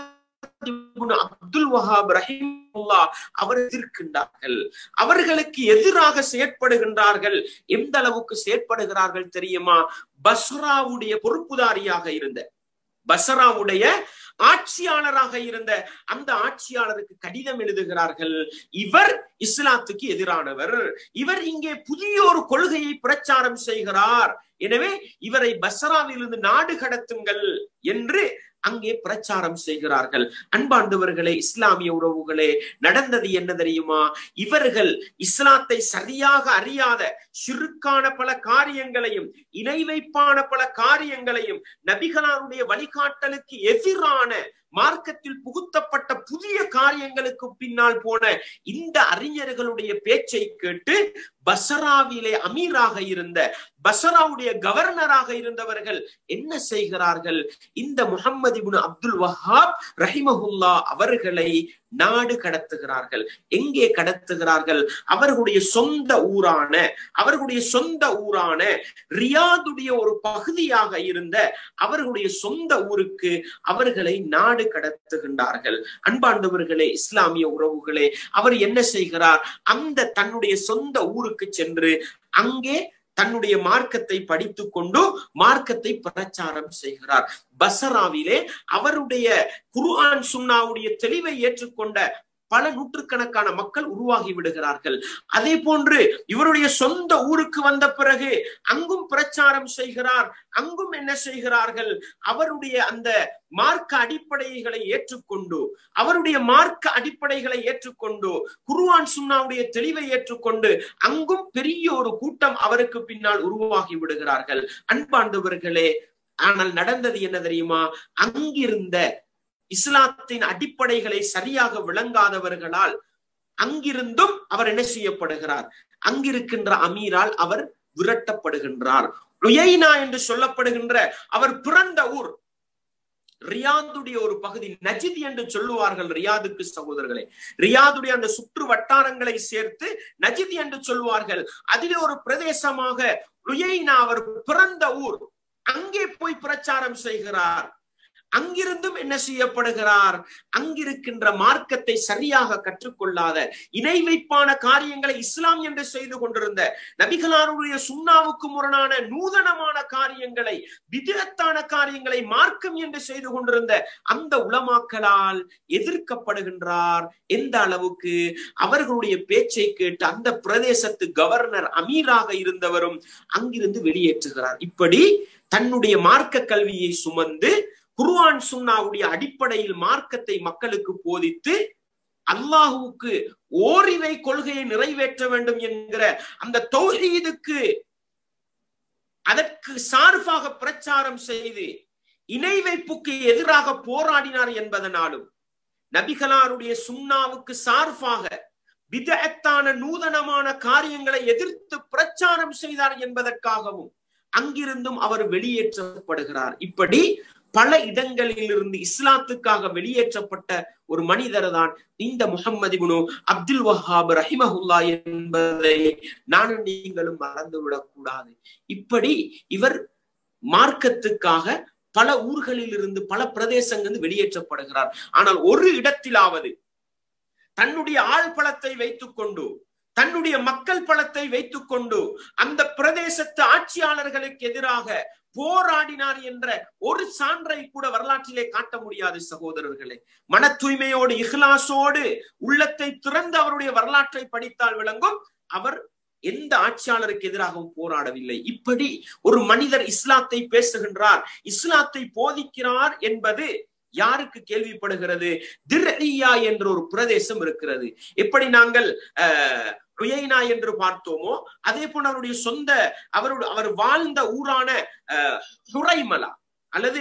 அப்துல் வஹாப் ரஹிமுல்லா அவர் எதிர்க்கின்றார்கள் அவர்களுக்கு எதிராக செயற்படுகின்றார்கள் எந்த அளவுக்கு செயற்படுகிறார்கள் தெரியுமா பஸ்ராவுடைய பொறுப்புதாரியாக இருந்த பசராவுடைய ஆட்சியாளராக இருந்த அந்த ஆட்சியாளருக்கு கடிதம் எழுதுகிறார்கள் இவர் இஸ்லாத்துக்கு எதிரானவர் இவர் இங்கே புதிய ஒரு கொள்கையை பிரச்சாரம் செய்கிறார் எனவே இவரை பசராவிலிருந்து நாடு கடத்துங்கள் என்று அங்கே பிரச்சாரம் செய்கிறார்கள் அன்பாண்டவர்களே இஸ்லாமிய உறவுகளே நடந்தது என்ன தெரியுமா இவர்கள் இஸ்லாத்தை சரியாக அறியாத சிறுக்கான பல காரியங்களையும் இணை வைப்பான பல காரியங்களையும் நபிகளாருடைய வழிகாட்டலுக்கு எதிரான மார்க்கத்தில் புகுத்தப்பட்ட புதிய காரியங்களுக்கு பின்னால் போன இந்த அறிஞர்களுடைய பேச்சை கேட்டு பசராவிலே அமீராக இருந்த பசராவுடைய கவர்னராக இருந்தவர்கள் என்ன செய்கிறார்கள் இந்த முகமது இப்னு அப்துல் வஹாப் ரஹிமஹுல்லா அவர்களை நாடு கடத்துகிறார்கள் எங்கே கடத்துகிறார்கள் அவர்களுடைய சொந்த ஊரான அவர்களுடைய சொந்த ஊரான ரியாதுடைய ஒரு பகுதியாக இருந்த அவர்களுடைய சொந்த ஊருக்கு அவர்களை நாடு கடத்துகின்றார்கள் அன்பாண்டவர்களே இஸ்லாமிய உறவுகளே அவர் என்ன செய்கிறார் அந்த தன்னுடைய சொந்த ஊருக்கு சென்று அங்கே தன்னுடைய மார்க்கத்தை படித்துக் கொண்டு மார்க்கத்தை பிரச்சாரம் செய்கிறார் பசராவிலே அவருடைய குர்ஆன் சுன்னாவுடைய தெளிவை ஏற்றுக்கொண்ட பல நூற்றுக்கணக்கான மக்கள் உருவாகி விடுகிறார்கள் அதே போன்று இவருடைய சொந்த ஊருக்கு வந்த பிறகு அங்கும் பிரச்சாரம் செய்கிறார் அங்கும் என்ன செய்கிறார்கள் அவருடைய அந்த மார்க்க அடிப்படைகளை ஏற்றுக்கொண்டு அவருடைய மார்க்க அடிப்படைகளை ஏற்றுக்கொண்டு குருவான் சுன்னாவுடைய தெளிவை ஏற்றுக்கொண்டு அங்கும் பெரிய ஒரு கூட்டம் அவருக்கு பின்னால் உருவாகி விடுகிறார்கள் அன்பாண்டவர்களே ஆனால் நடந்தது என்ன தெரியுமா அங்கிருந்த இஸ்லாத்தின் அடிப்படைகளை சரியாக விளங்காதவர்களால் அங்கிருந்தும் அவர் என்ன செய்யப்படுகிறார் அங்கிருக்கின்ற அமீரால் அவர் விரட்டப்படுகின்றார் ருயைனா என்று சொல்லப்படுகின்ற அவர் பிறந்த ஊர் ரியாதுடைய ஒரு பகுதி நஜித் என்று சொல்லுவார்கள் ரியாதுக்கு சகோதரர்களே ரியாதுடைய அந்த சுற்று வட்டாரங்களை சேர்த்து நஜித் என்று சொல்லுவார்கள் அதிலே ஒரு பிரதேசமாக ருயைனா அவர் பிறந்த ஊர் அங்கே போய் பிரச்சாரம் செய்கிறார் அங்கிருந்தும் என்ன செய்யப்படுகிறார் அங்கிருக்கின்ற மார்க்கத்தை சரியாக கற்றுக்கொள்ளாத இணை வைப்பான காரியங்களை இஸ்லாம் என்று செய்து கொண்டிருந்த நபிகளாருடைய சுண்ணாவுக்கு முரணான நூதனமான காரியங்களை விதத்தான காரியங்களை மார்க்கம் என்று செய்து கொண்டிருந்த அந்த உலமாக்களால் எதிர்க்கப்படுகின்றார் எந்த அளவுக்கு அவர்களுடைய பேச்சை கேட்டு அந்த பிரதேசத்து கவர்னர் அமீராக இருந்தவரும் அங்கிருந்து வெளியேற்றுகிறார் இப்படி தன்னுடைய மார்க்க கல்வியை சுமந்து குர்ஆன் சுன்னாவுடைய அடிப்படையில் மார்க்கத்தை மக்களுக்கு போதித்து அல்லாஹுவுக்கு ஓரிரை கொள்கையை நிறைவேற்ற வேண்டும் என்கிற அந்த தௌஹீதுக்கு அதற்கு சார்பாக பிரச்சாரம் செய்து இணை வைப்புக்கு எதிராக போராடினார் என்பதனாலும் நபிகளாருடைய சுண்ணாவுக்கு சார்பாக விதத்தான நூதனமான காரியங்களை எதிர்த்து பிரச்சாரம் செய்தார் என்பதற்காகவும் அங்கிருந்தும் அவர் வெளியேற்றப்படுகிறார் இப்படி பல இடங்களில் இருந்து இஸ்லாத்துக்காக வெளியேற்றப்பட்ட ஒரு மனிதர் தான் இந்த முகம்மது குனு அப்துல் வஹாப் ரஹிமஹுல்லா என்பதை நானும் நீங்களும் மறந்துவிடக் கூடாது இப்படி இவர் மார்க்கத்துக்காக பல ஊர்களில் இருந்து பல பிரதேசங்கள் வெளியேற்றப்படுகிறார் ஆனால் ஒரு இடத்திலாவது தன்னுடைய ஆள் பலத்தை வைத்துக் கொண்டு தன்னுடைய மக்கள் பலத்தை வைத்துக் கொண்டு அந்த பிரதேசத்து ஆட்சியாளர்களுக்கு எதிராக போராடினார் என்ற ஒரு சான்றை கூட வரலாற்றிலே காட்ட முடியாது சகோதரர்களே மன தூய்மையோடு இஹ்லாசோடு உள்ளத்தை திறந்து அவருடைய வரலாற்றை படித்தால் விளங்கும் அவர் எந்த ஆட்சியாளருக்கு எதிராகவும் போராடவில்லை இப்படி ஒரு மனிதர் இஸ்லாத்தை பேசுகின்றார் இஸ்லாத்தை போதிக்கிறார் என்பது யாருக்கு கேள்விப்படுகிறது திர்ரியா என்ற ஒரு பிரதேசம் இருக்கிறது எப்படி நாங்கள் அஹ் ருயைனா என்று பார்த்தோமோ அதே போல அவருடைய சொந்த அவருடைய அவர் வாழ்ந்த ஊரான ஹுரைமலா அல்லது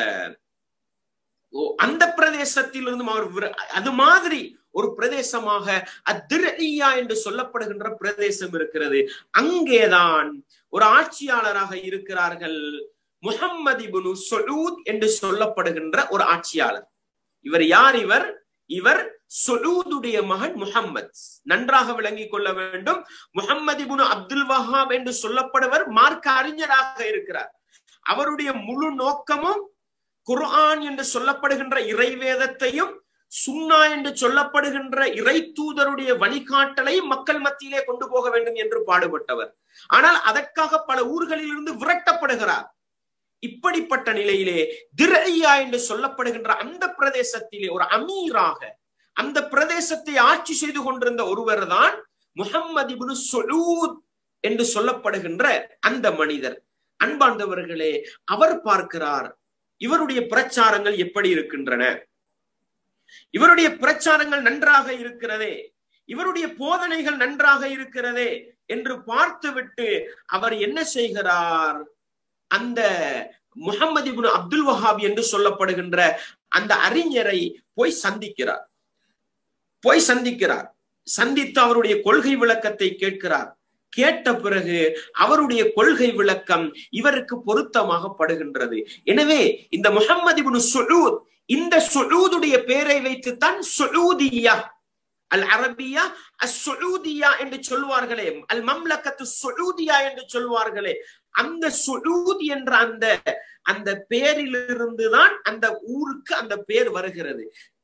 அந்த பிரதேசத்தில் இருந்தும் அவர் அது மாதிரி ஒரு பிரதேசமாக அத்திரையா என்று சொல்லப்படுகின்ற பிரதேசம் இருக்கிறது அங்கேதான் ஒரு ஆட்சியாளராக இருக்கிறார்கள் முகம்மது இபுனு சொலூத் என்று சொல்லப்படுகின்ற ஒரு ஆட்சியாளர் இவர் யார் இவர் இவர் சொலூதுடைய மகன் முகம்மது நன்றாக விளங்கிக் கொள்ள வேண்டும் முகம்மது இபுனு அப்துல் வஹாப் என்று சொல்லப்படுவர் மார்க்க அறிஞராக இருக்கிறார் அவருடைய முழு நோக்கமும் குர்ஆன் என்று சொல்லப்படுகின்ற இறைவேதத்தையும் சுன்னா என்று சொல்லப்படுகின்ற இறை தூதருடைய வழிகாட்டலை மக்கள் மத்தியிலே கொண்டு போக வேண்டும் என்று பாடுபட்டவர் ஆனால் அதற்காக பல ஊர்களில் இருந்து விரட்டப்படுகிறார் இப்படிப்பட்ட நிலையிலே திரையா என்று சொல்லப்படுகின்ற அந்த பிரதேசத்திலே ஒரு அமீராக அந்த பிரதேசத்தை ஆட்சி செய்து கொண்டிருந்த ஒருவர் தான் முகம்மது இப்னு சொலூத் என்று சொல்லப்படுகின்ற அந்த மனிதர் அன்பார்ந்தவர்களே அவர் பார்க்கிறார் இவருடைய பிரச்சாரங்கள் எப்படி இருக்கின்றன இவருடைய பிரச்சாரங்கள் நன்றாக இருக்கிறதே இவருடைய போதனைகள் நன்றாக இருக்கிறதே என்று பார்த்துவிட்டு அவர் என்ன செய்கிறார் அந்த முகமது இப்னு அப்துல் வஹாப் என்று சொல்லப்படுகின்ற அந்த அறிஞரை போய் சந்திக்கிறார் போய் சந்திக்கிறார் சந்தித்து அவருடைய கொள்கை விளக்கத்தை கேட்கிறார் கேட்ட பிறகு அவருடைய கொள்கை விளக்கம் இவருக்கு பொருத்தமாக படுகின்றது எனவே இந்த முகமது இப்னு சுலூத் இந்த சுலூதுடைய பெயரை வைத்துத்தான் சுலூதியா அல் அரபியா அசுலூதியா என்று சொல்வார்களே அல் மம்லக்கத்து சுலூதியா என்று சொல்வார்களே அந்த சுலூத் என்ற அந்த அந்த பெயரிலிருந்து தான் அந்த ஊருக்கு அந்த பெயர் வருகிறது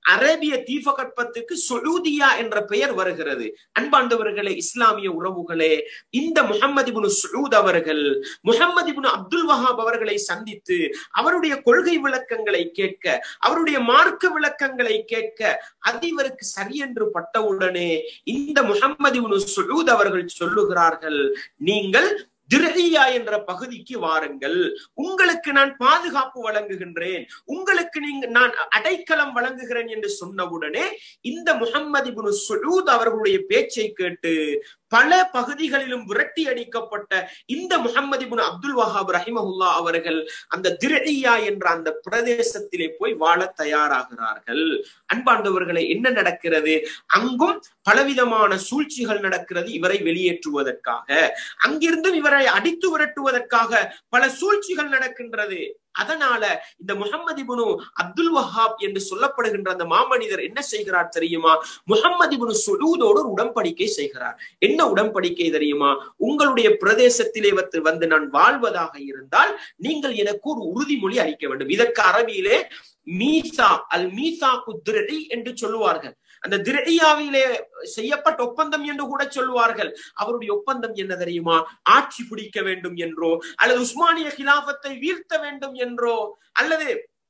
அரேபிய தீபகற்பத்துக்கு சொலூதியா என்ற பெயர் வருகிறது அன்பாண்டவர்களே இஸ்லாமிய உறவுகளே இந்த முகமது இப்னு சுலூத் அவர்கள் முகமது இப்னு அப்துல் வஹாப் அவர்களை சந்தித்து அவருடைய கொள்கை விளக்கங்களை கேட்க அவருடைய மார்க்க விளக்கங்களை கேட்க அது இவருக்கு சரியென்று பட்டவுடனே இந்த முகமது இப்னு சுலூத் அவர்கள் சொல்லுகிறார்கள் நீங்கள் திரஹியா என்ற பகுதிக்கு வாருங்கள் உங்களுக்கு நான் பாதுகாப்பு வழங்குகின்றேன் உங்களுக்கு நீங்க நான் அடைக்கலம் வழங்குகிறேன் என்று சொன்னவுடனே இந்த முகம்மது இப்னு சுலூத் அவர்களுடைய பேச்சை கேட்டு பல பகுதிகளிலும் விரட்டி அடிக்கப்பட்ட இந்த முகமது இப்னு அப்துல் வஹாப் ரஹிமஹுல்லா அவர்கள் அந்த திரஹியா என்ற அந்த பிரதேசத்திலே போய் வாழ தயாராகிறார்கள் அன்பாண்டவர்களை என்ன நடக்கிறது அங்கும் பலவிதமான சூழ்ச்சிகள் நடக்கிறது இவரை வெளியேற்றுவதற்காக அங்கிருந்தும் இவரை அடித்து விரட்டுவதற்காக பல சூழ்ச்சிகள் நடக்கின்றது அதனால இந்த முகமது இபுனு அப்துல் வஹாப் என்று சொல்லப்படுகின்ற அந்த மாமனிதர் என்ன செய்கிறார் தெரியுமா முகமது இபுனு சுலூதோடு ஒரு உடன்படிக்கை செய்கிறார் என்ன உடன்படிக்கை தெரியுமா உங்களுடைய பிரதேசத்திலே வந்து நான் வாழ்வதாக இருந்தால் நீங்கள் எனக்கு ஒரு உறுதிமொழி அளிக்க வேண்டும் இதற்கு அரபியிலே மீசா அல் மீசா குத்ரி என்று சொல்லுவார்கள் அந்த திரையாவிலே செய்யப்பட்ட ஒப்பந்தம் என்று கூட சொல்லுவார்கள் அவருடைய ஒப்பந்தம் என்ன தெரியுமா ஆட்சி பிடிக்க வேண்டும் என்றோ அல்லது உஸ்மானிய கிலாபத்தை வீழ்த்த வேண்டும் என்றோ அல்லது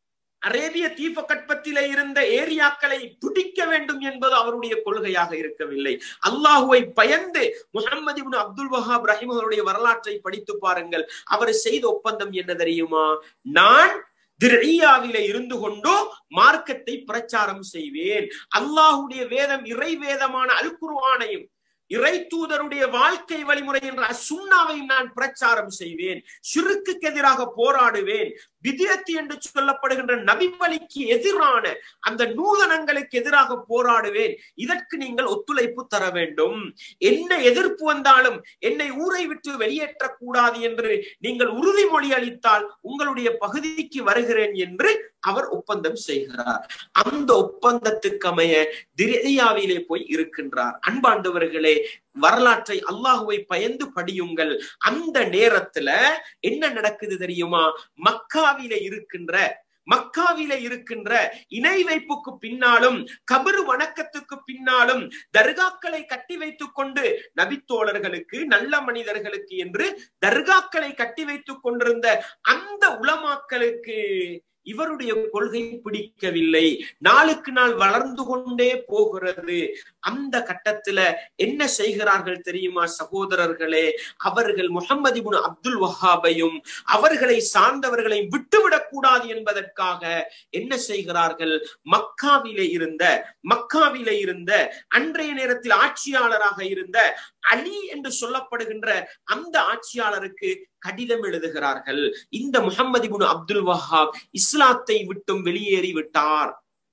அரேபிய தீபகற்பத்திலே இருந்த ஏரியாக்களை பிடிக்க வேண்டும் என்பது அவருடைய கொள்கையாக இருக்கவில்லை அல்லாஹுவை பயந்து முகமது இப்னு அப்துல் வஹாப் ரஹிம் அவருடைய வரலாற்றை படித்து பாருங்கள் அவர் செய்த ஒப்பந்தம் என்ன தெரியுமா நான் திரையாவில இருந்து கொண்டோ மார்க்கத்தை பிரச்சாரம் செய்வேன் அல்லாஹுடைய வேதம் இறை வேதமான அல் குர்ஆனையும் இறை தூதருடைய வாழ்க்கை வழிமுறை என்ற சுண்ணாவை நான் பிரச்சாரம் செய்வேன் சிறுக்குக்கு எதிராக போராடுவேன் விதியத்து என்று சொல்லப்படுகின்ற நபிவழிக்கு எதிரான அந்த நூதனங்களுக்கு எதிராக போராடுவேன் இதற்கு நீங்கள் ஒத்துழைப்பு தர வேண்டும் என்ன எதிர்ப்பு வந்தாலும் என்னை ஊரை விட்டு வெளியேற்றக்கூடாது என்று நீங்கள் உறுதிமொழி அளித்தால் உங்களுடைய பகுதிக்கு வருகிறேன் என்று அவர் ஒப்பந்தம் செய்கிறார் அந்த ஒப்பந்தத்துக்கு அமைய திரியாவிலே போய் இருக்கின்றார் அன்பாண்டவர்களே வரலாற்றை அல்லாஹுவை பயந்து படியுங்கள் அந்த நேரத்துல என்ன நடக்குது தெரியுமா மக்காவில இருக்கின்ற மக்காவில இருக்கின்ற இணை வைப்புக்கு பின்னாலும் கபரு வணக்கத்துக்கு பின்னாலும் தர்காக்களை கட்டி வைத்துக் கொண்டு நபித்தோழர்களுக்கு நல்ல மனிதர்களுக்கு என்று தர்காக்களை கட்டி வைத்துக் கொண்டிருந்த அந்த உலமாக்களுக்கு இவருடைய கொள்கை பிடிக்கவில்லை நாளுக்கு நாள் வளர்ந்து கொண்டே போகிறது அந்த கட்டத்துல என்ன செய்கிறார்கள் தெரியுமா சகோதரர்களே அவர்கள் முகமது இப்னு அப்துல் வஹாபையும் அவர்களை சார்ந்தவர்களை விட்டுவிடக் கூடாது என்பதற்காக என்ன செய்கிறார்கள் மக்காவிலே இருந்த மக்காவிலே இருந்த அன்றைய நேரத்தில் ஆட்சியாளராக இருந்த அலி என்று சொல்லப்படுகின்ற அந்த ஆட்சியாளருக்கு கடிதம் எழுதுகிறார்கள் இந்த முகமது இப்னு அப்துல் வஹாப் இஸ்லாத்தை விட்டும் வெளியேறி விட்டார்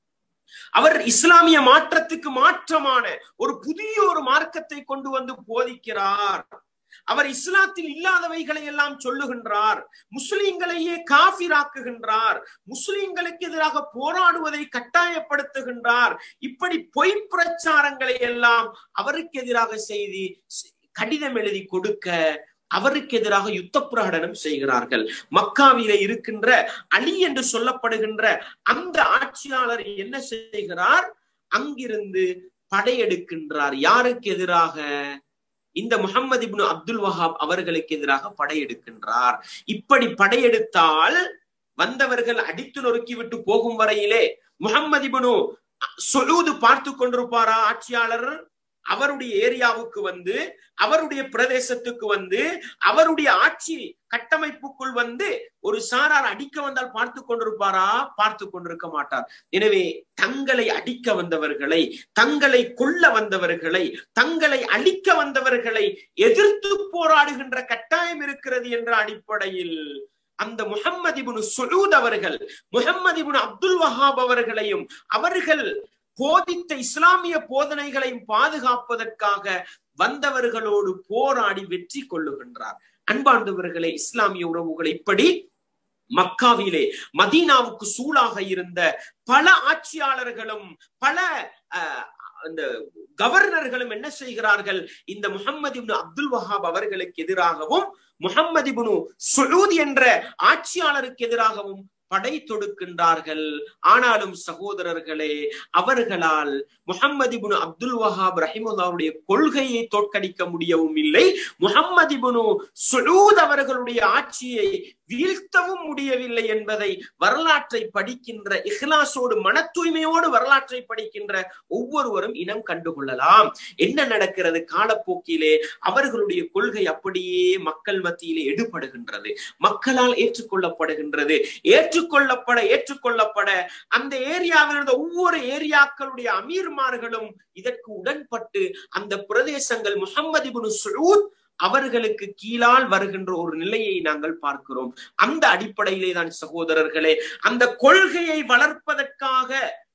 அவர் இஸ்லாமிய மாற்றத்துக்கு மாற்றமான ஒரு புதிய ஒரு மார்க்கத்தை கொண்டு வந்து போதிக்கிறார் அவர் இஸ்லாத்தில் இல்லாதவைகளை எல்லாம் சொல்லுகின்றார் முஸ்லிம்களையே காபிராக்குகின்றார் முஸ்லிம்களுக்கு எதிராக போராடுவதை கட்டாயப்படுத்துகின்றார் இப்படி பொய் பிரச்சாரங்களை எல்லாம் அவருக்கு எதிராக செய்தி கடிதம் எழுதி கொடுக்க அவருக்கு எதிராக யுத்த பிரகடனம் செய்கிறார்கள் மக்காவிலே இருக்கின்ற அலி என்று சொல்லப்படுகின்ற அந்த ஆட்சியாளர் என்ன செய்கிறார் அங்கிருந்து படையெடுக்கின்றார் யாருக்கு எதிராக இந்த முகமது இப்னு அப்துல் வஹாப் அவர்களுக்கு எதிராக படையெடுக்கின்றார் இப்படி படையெடுத்தால் வந்தவர்கள் அடித்து நொறுக்கி விட்டு போகும் வரையிலே முகமது இப்னு சொலூது பார்த்து கொண்டிருப்பாரா ஆட்சியாளர் அவருடைய ஏரியாவுக்கு வந்து அவருடைய பிரதேசத்துக்கு வந்து அவருடைய ஆட்சி கட்டமைப்புக்குள் வந்து ஒரு சாரார் அடிக்க வந்தால் பார்த்து கொண்டிருப்பாரா பார்த்து கொண்டிருக்க மாட்டார் எனவே தங்களை அடிக்க வந்தவர்களை தங்களை கொல்ல வந்தவர்களை தங்களை அழிக்க வந்தவர்களை எதிர்த்து போராடுகின்ற கட்டாயம் இருக்கிறது என்ற அடிப்படையில் அந்த முகம்மது இபுனு சுலூத் அவர்கள் முகம்மது இபுனு அப்துல் வஹாப் அவர்களையும் அவர்கள் போதித்த இஸ்லாமிய போதனைகளையும் பாதுகாப்பதற்காக வந்தவர்களோடு போராடி வெற்றி கொள்ளுகின்றார் அன்பாண்டவர்களே இஸ்லாமிய உறவுகளை இப்படி மக்காவிலே மதீனாவுக்கு சூழாக இருந்த பல ஆட்சியாளர்களும் பல அந்த கவர்னர்களும் என்ன செய்கிறார்கள் இந்த முகமது இப்னு அப்துல் வஹாப் அவர்களுக்கு எதிராகவும் முகமது இப்னு சுலூத் என்ற ஆட்சியாளருக்கு எதிராகவும் படை தொடுக்கின்றார்கள் ஆனாலும் சகோதரர்களே அவர்களால் முகம்மது இபுனு அப்துல் வஹாப் ரஹிமுல்லாவுடைய கொள்கையை தோற்கடிக்க முடியவும் இல்லை முகம்மது இபுனு சுலூத் அவர்களுடைய ஆட்சியை வீழ்த்தவும் முடியவில்லை என்பதை வரலாற்றை படிக்கின்ற இஹ்லாசோடு மன தூய்மையோடு வரலாற்றை படிக்கின்ற ஒவ்வொருவரும் இனம் கண்டுகொள்ளலாம் என்ன நடக்கிறது காலப்போக்கிலே அவர்களுடைய கொள்கை அப்படியே மக்கள் மத்தியிலே எடுபடுகின்றது மக்களால் ஏற்றுக்கொள்ளப்படுகின்றது ஏற்றுக்கொள்ளப்பட ஏற்றுக்கொள்ளப்பட அந்த ஏரியாவில் இருந்த ஒவ்வொரு ஏரியாக்களுடைய அமீர்மார்களும் இதற்கு உடன்பட்டு அந்த பிரதேசங்கள் முகமது இப்னு சுலூத் அவர்களுக்கு கீழால் வருகின்ற ஒரு நிலையை நாங்கள் பார்க்கிறோம் அந்த அடிப்படையிலே தான் சகோதரர்களே அந்த கொள்கையை வளர்ப்பதற்காக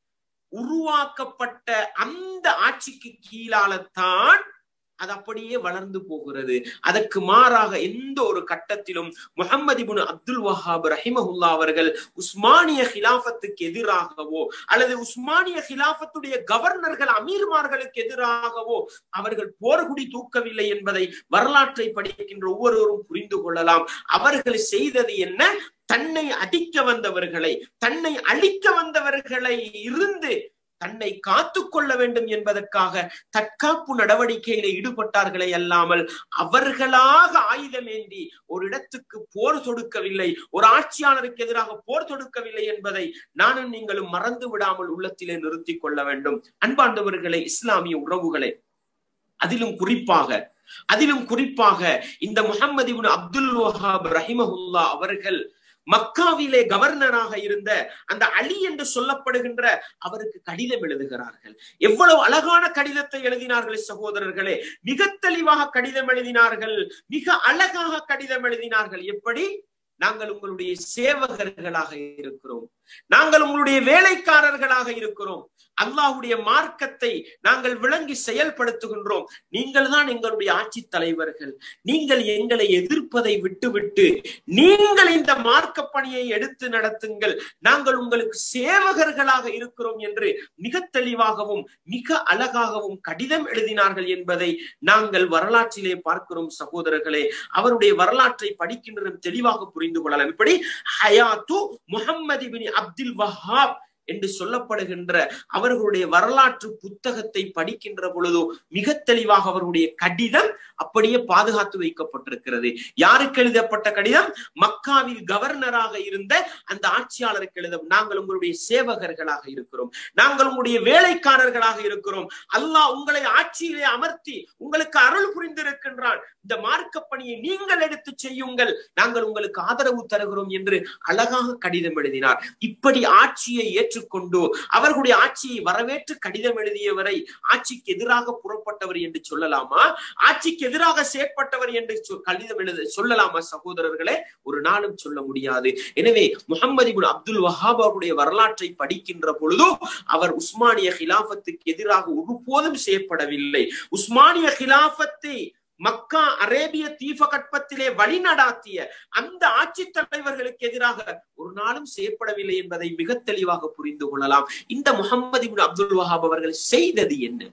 உருவாக்கப்பட்ட அந்த ஆட்சிக்கு கீழாலத்தான் அது அப்படியே வளர்ந்து போகிறது அதற்கு மாறாக எந்த ஒரு கட்டத்திலும் முகமது இபுன் அப்துல் வஹாப் ரஹிமஹுல்லா அவர்கள் உஸ்மானிய ஹிலாஃபத்துக்கு எதிராகவோ அல்லது உஸ்மானிய ஹிலாஃபத்துடைய கவர்னர்கள் அமீர்மார்களுக்கு எதிராகவோ அவர்கள் போர்குடி தூக்கவில்லை என்பதை வரலாற்றை படிக்கின்ற ஒவ்வொருவரும் புரிந்து கொள்ளலாம் அவர்கள் செய்தது என்ன தன்னை அடிக்க வந்தவர்களை தன்னை அழிக்க வந்தவர்களை இருந்து தன்னை காத்து கொள்ள வேண்டும் என்பதற்காக தற்காப்பு நடவடிக்கையில ஈடுபட்டார்களே அல்லாமல் அவர்களாக ஆயுதம் ஏந்தி ஒரு இடத்துக்கு போர் தொடுக்கவில்லை ஒரு ஆட்சியாளருக்கு எதிராக போர் தொடுக்கவில்லை என்பதை நானும் நீங்களும் மறந்து விடாமல் உள்ளத்திலே நிறுத்தி கொள்ள வேண்டும் அன்பாண்டவர்களே இஸ்லாமிய உறவுகளே அதிலும் குறிப்பாக அதிலும் குறிப்பாக இந்த முகமது இப்னு அப்துல் வஹாப் ரஹிமஹுல்லா அவர்கள் மக்காவிலே கவர்னராக இருந்த அந்த அலி என்று சொல்லப்படுகின்ற அவருக்கு கடிதம் எழுதுகிறார்கள் எவ்வளவு அழகான கடிதத்தை எழுதினார்கள் சகோதரர்களே மிக தெளிவாக கடிதம் எழுதினார்கள் மிக அழகாக கடிதம் எழுதினார்கள் எப்படி நாங்கள் உங்களுடைய சேவகர்களாக இருக்கிறோம் நாங்கள் உங்களுடைய வேலைக்காரர்களாக இருக்கிறோம் அல்லாஹுடைய மார்க்கத்தை நாங்கள் விளங்கி செயல்படுத்துகின்றோம் நீங்கள் தான் எங்களுடைய ஆட்சி தலைவர்கள் நீங்கள் எங்களை எதிர்ப்பதை விட்டுவிட்டு நீங்கள் இந்த மார்க்க பணியை எடுத்து நடத்துங்கள் நாங்கள் உங்களுக்கு சேவகர்களாக இருக்கிறோம் என்று மிக தெளிவாகவும் மிக அழகாகவும் கடிதம் எழுதினார்கள் என்பதை நாங்கள் வரலாற்றிலே பார்க்கிறோம் சகோதரர்களே அவருடைய வரலாற்றை படிக்கின்ற தெளிவாக புரிந்து கொள்ளலாம் இப்படி ஹயாத்து முகம்மது பின் அப்துல் வஹாப் என்று சொல்லப்படுகின்ற அவர்களுடைய வரலாற்று புத்தகத்தை படிக்கின்ற பொழுதோ மிக தெளிவாக அவருடைய கடிதம் அப்படியே பாதுகாத்து வைக்கப்பட்டிருக்கிறது யாருக்கு எழுதப்பட்ட கடிதம் மக்காவில் கவர்னராக இருந்த அந்த ஆட்சியாளருக்கு எழுத நாங்கள் உங்களுடைய சேவகர்களாக இருக்கிறோம் நாங்கள் உங்களுடைய வேலைக்காரர்களாக இருக்கிறோம் அல்லாஹ் உங்களை ஆட்சியிலே அமர்த்தி உங்களுக்கு அருள் புரிந்திருக்கின்றான் இந்த மார்க்க பணியை நீங்கள் எடுத்து செய்யுங்கள் நாங்கள் உங்களுக்கு ஆதரவு தருகிறோம் என்று அழகாக கடிதம் எழுதினார் இப்படி ஆட்சியை ஏற்றுக்கொண்டு அவர்களுடைய ஆட்சியை வரவேற்று கடிதம் எழுதியவரை ஆட்சிக்கு எதிராக புறப்பட்டவர் என்று சொல்லலாமா ஆட்சிக்கு எதிராக செயற்பட்டவர் என்று கடிதம் எழுத சொல்லலாமா சகோதரர்களே ஒரு நாளும் சொல்ல முடியாது எனவே முகமது இபுன் அப்துல் வஹாப் அவருடைய வரலாற்றை படிக்கின்ற பொழுதோ அவர் உஸ்மானிய ஹிலாபத்துக்கு எதிராக ஒருபோதும் செய்யப்படவில்லை உஸ்மானிய ஹிலாபத்தை மக்கா அரேபிய தீபகற்பத்திலே வழிநடாத்திய அந்த ஆட்சி தலைவர்களுக்கு எதிராக ஒரு நாளும் செய்யப்படவில்லை என்பதை மிக தெளிவாக புரிந்து கொள்ளலாம் இந்த முகமது இபின் அப்துல் வஹாப் அவர்கள் செய்தது என்ன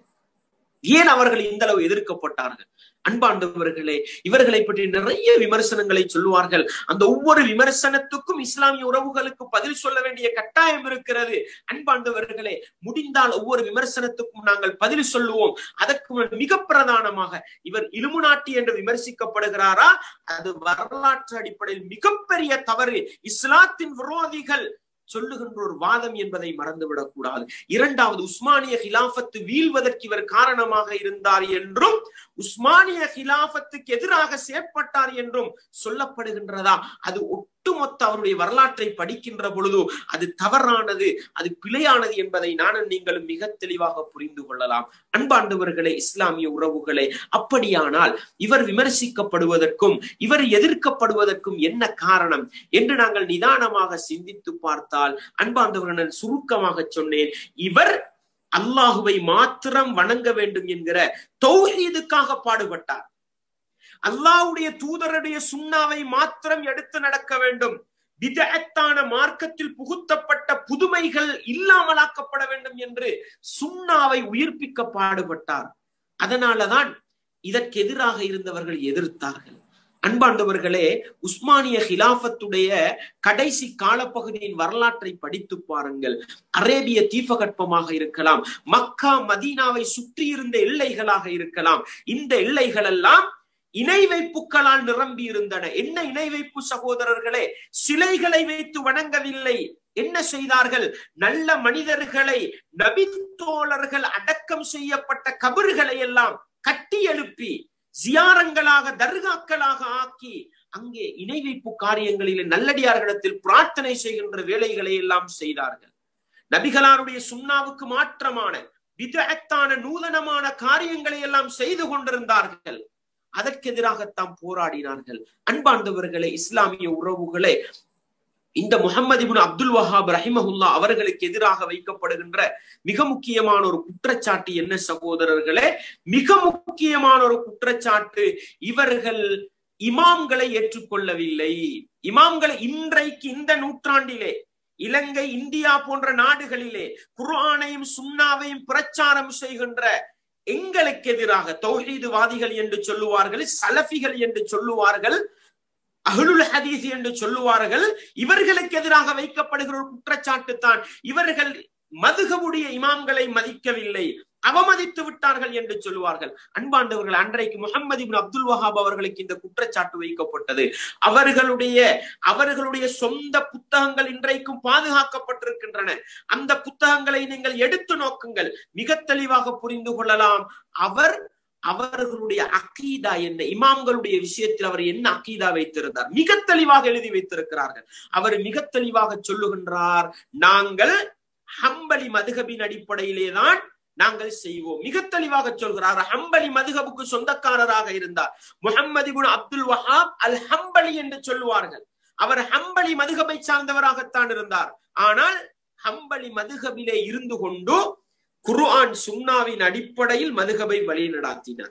ஏன் அவர்கள் இந்த அளவு எதிர்க்கப்பட்டார்கள் அன்பாண்டவர்களே இவர்களை பற்றி நிறைய விமர்சனங்களை சொல்லுவார்கள் அந்த ஒவ்வொரு விமர்சனத்துக்கும் இஸ்லாமிய உறவுகளுக்கு பதில் சொல்ல வேண்டிய கட்டாயம் இருக்கிறது அன்பாண்டவர்களே முடிந்தால் ஒவ்வொரு விமர்சனத்துக்கும் நாங்கள் பதில் சொல்லுவோம் அதற்கு மிக பிரதானமாக இவர் இலுமுநாட்டி என்று விமர்சிக்கப்படுகிறாரா அது வரலாற்று அடிப்படையில் மிகப்பெரிய தவறு இஸ்லாத்தின் விரோதிகள் சொல்லுகின்ற ஒரு வாதம் என்பதை மறந்துவிடக் கூடாது இரண்டாவது உஸ்மானிய ஹிலாபத்து வீழ்வதற்கு இவர் காரணமாக இருந்தார் என்றும் உஸ்மானிய ஹிலாபத்துக்கு எதிராக செயற்பட்டார் என்றும் சொல்லப்படுகின்றதா அது ஒட்டுமொத்த அவருடைய வரலாற்றை படிக்கின்ற பொழுது அது தவறானது அது பிழையானது என்பதை நானும் நீங்களும் மிக தெளிவாக புரிந்து கொள்ளலாம் அன்பாண்டவர்களே இஸ்லாமிய உறவுகளே அப்படியானால் இவர் விமர்சிக்கப்படுவதற்கும் இவர் எதிர்க்கப்படுவதற்கும் என்ன காரணம் என்று நாங்கள் நிதானமாக சிந்தித்து பார்த்தால் அன்பாண்டவர்கள் சுருக்கமாக சொன்னேன் இவர் அல்லாஹுவை மாத்திரம் வணங்க வேண்டும் என்கிற தௌஹீதுக்காக பாடுபட்டார் அல்லாஹுடைய தூதருடைய சுண்ணாவை மாத்திரம் எடுத்து நடக்க வேண்டும் விதத்தான மார்க்கத்தில் புகுத்தப்பட்ட புதுமைகள் இல்லாமலாக்கப்பட வேண்டும் என்று சுண்ணாவை உயிர்ப்பிக்க பாடுபட்டார் அதனாலதான் இதற்கு எதிராக இருந்தவர்கள் எதிர்த்தார்கள் அன்பாண்டவர்களே உஸ்மானிய ஹிலாஃபத்துடைய கடைசி காலப்பகுதியின் வரலாற்றை படித்து பாருங்கள் அரேபிய தீபகற்பமாக இருக்கலாம் மக்கா மதீனாவை சுற்றி இருந்த எல்லைகளாக இருக்கலாம் இந்த எல்லைகள் எல்லாம் இணை வைப்புகளால் நிரம்பி இருந்தன என்ன இணை வைப்பு சகோதரர்களே சிலைகளை வைத்து வணங்கவில்லை என்ன செய்தார்கள் நல்ல மனிதர்களை நபித்தோழர்கள் அடக்கம் செய்யப்பட்ட கபறுகளை எல்லாம் கட்டி எழுப்பி ஜியாரங்களாக தர்காக்களாக ஆக்கி அங்கே இணை வைப்பு காரியங்களில் நல்லடியார்களிடத்தில் பிரார்த்தனை செய்கின்ற வேலைகளை எல்லாம் செய்தார்கள் நபிகளாருடைய சுண்ணாவுக்கு மாற்றமான விதத்தான நூதனமான காரியங்களை எல்லாம் செய்து கொண்டிருந்தார்கள் அதற்கு எதிராகத்தான் போராடினார்கள் அன்பார்ந்தவர்களே இஸ்லாமிய உறவுகளே இந்த முகமது இபின் அப்துல் வஹாப் ரஹிமஹுல்லா அவர்களுக்கு எதிராக வைக்கப்படுகின்ற மிக முக்கியமான ஒரு குற்றச்சாட்டு என்ன சகோதரர்களே மிக முக்கியமான ஒரு குற்றச்சாட்டு இவர்கள் இமாம்களை ஏற்றுக்கொள்ளவில்லை இமாம்களை இன்றைக்கு இந்த நூற்றாண்டிலே இலங்கை இந்தியா போன்ற நாடுகளிலே குர்ஆனையும் சுன்னாவையும் பிரச்சாரம் செய்கின்ற எங்களுக்கு எதிராக தௌஹீதுவாதிகள் என்று சொல்லுவார்கள் சலஃபிகள் என்று சொல்லுவார்கள் அஹ்லுல் ஹதீஸ் என்று சொல்லுவார்கள் இவர்களுக்கு எதிராக வைக்கப்படுகிற ஒரு குற்றச்சாட்டு தான் இவர்கள் மதுகவுடைய இமாம்களை மதிக்கவில்லை அவமதித்து விட்டார்கள் என்று சொல்லுவார்கள் அன்பாண்டவர்கள் அன்றைக்கு முகமது இபின் அப்துல் வஹாப் அவர்களுக்கு இந்த குற்றச்சாட்டு வைக்கப்பட்டது அவர்களுடைய அவர்களுடைய சொந்த புத்தகங்கள் இன்றைக்கும் பாதுகாக்கப்பட்டிருக்கின்றன அந்த புத்தகங்களை நீங்கள் எடுத்து நோக்குங்கள் மிக தெளிவாக புரிந்து கொள்ளலாம் அவர் அவர்களுடைய அக்கீதா என்ன இமாம்களுடைய விஷயத்தில் அவர் என்ன அக்கீதா வைத்திருந்தார் மிக தெளிவாக எழுதி வைத்திருக்கிறார்கள் அவர் மிக தெளிவாக சொல்லுகின்றார் நாங்கள் ஹம்பலி மதுகபின் அடிப்படையிலே தான் நாங்கள் செய்வோம் மிக தெளிவாக சொல்கிறார் ஹம்பலி மதுகபுக்கு சொந்தக்காரராக இருந்தார் முகமது இபுன் அப்துல் வஹாப் அல் ஹம்பலி என்று சொல்லுவார்கள் அவர் ஹம்பலி மதுகபை சார்ந்தவராகத்தான் இருந்தார் ஆனால் ஹம்பலி மதுகபிலே இருந்து கொண்டு குர்ஆன் சுன்னாவின் அடிப்படையில் மதுகபை வழிநடாத்தினார்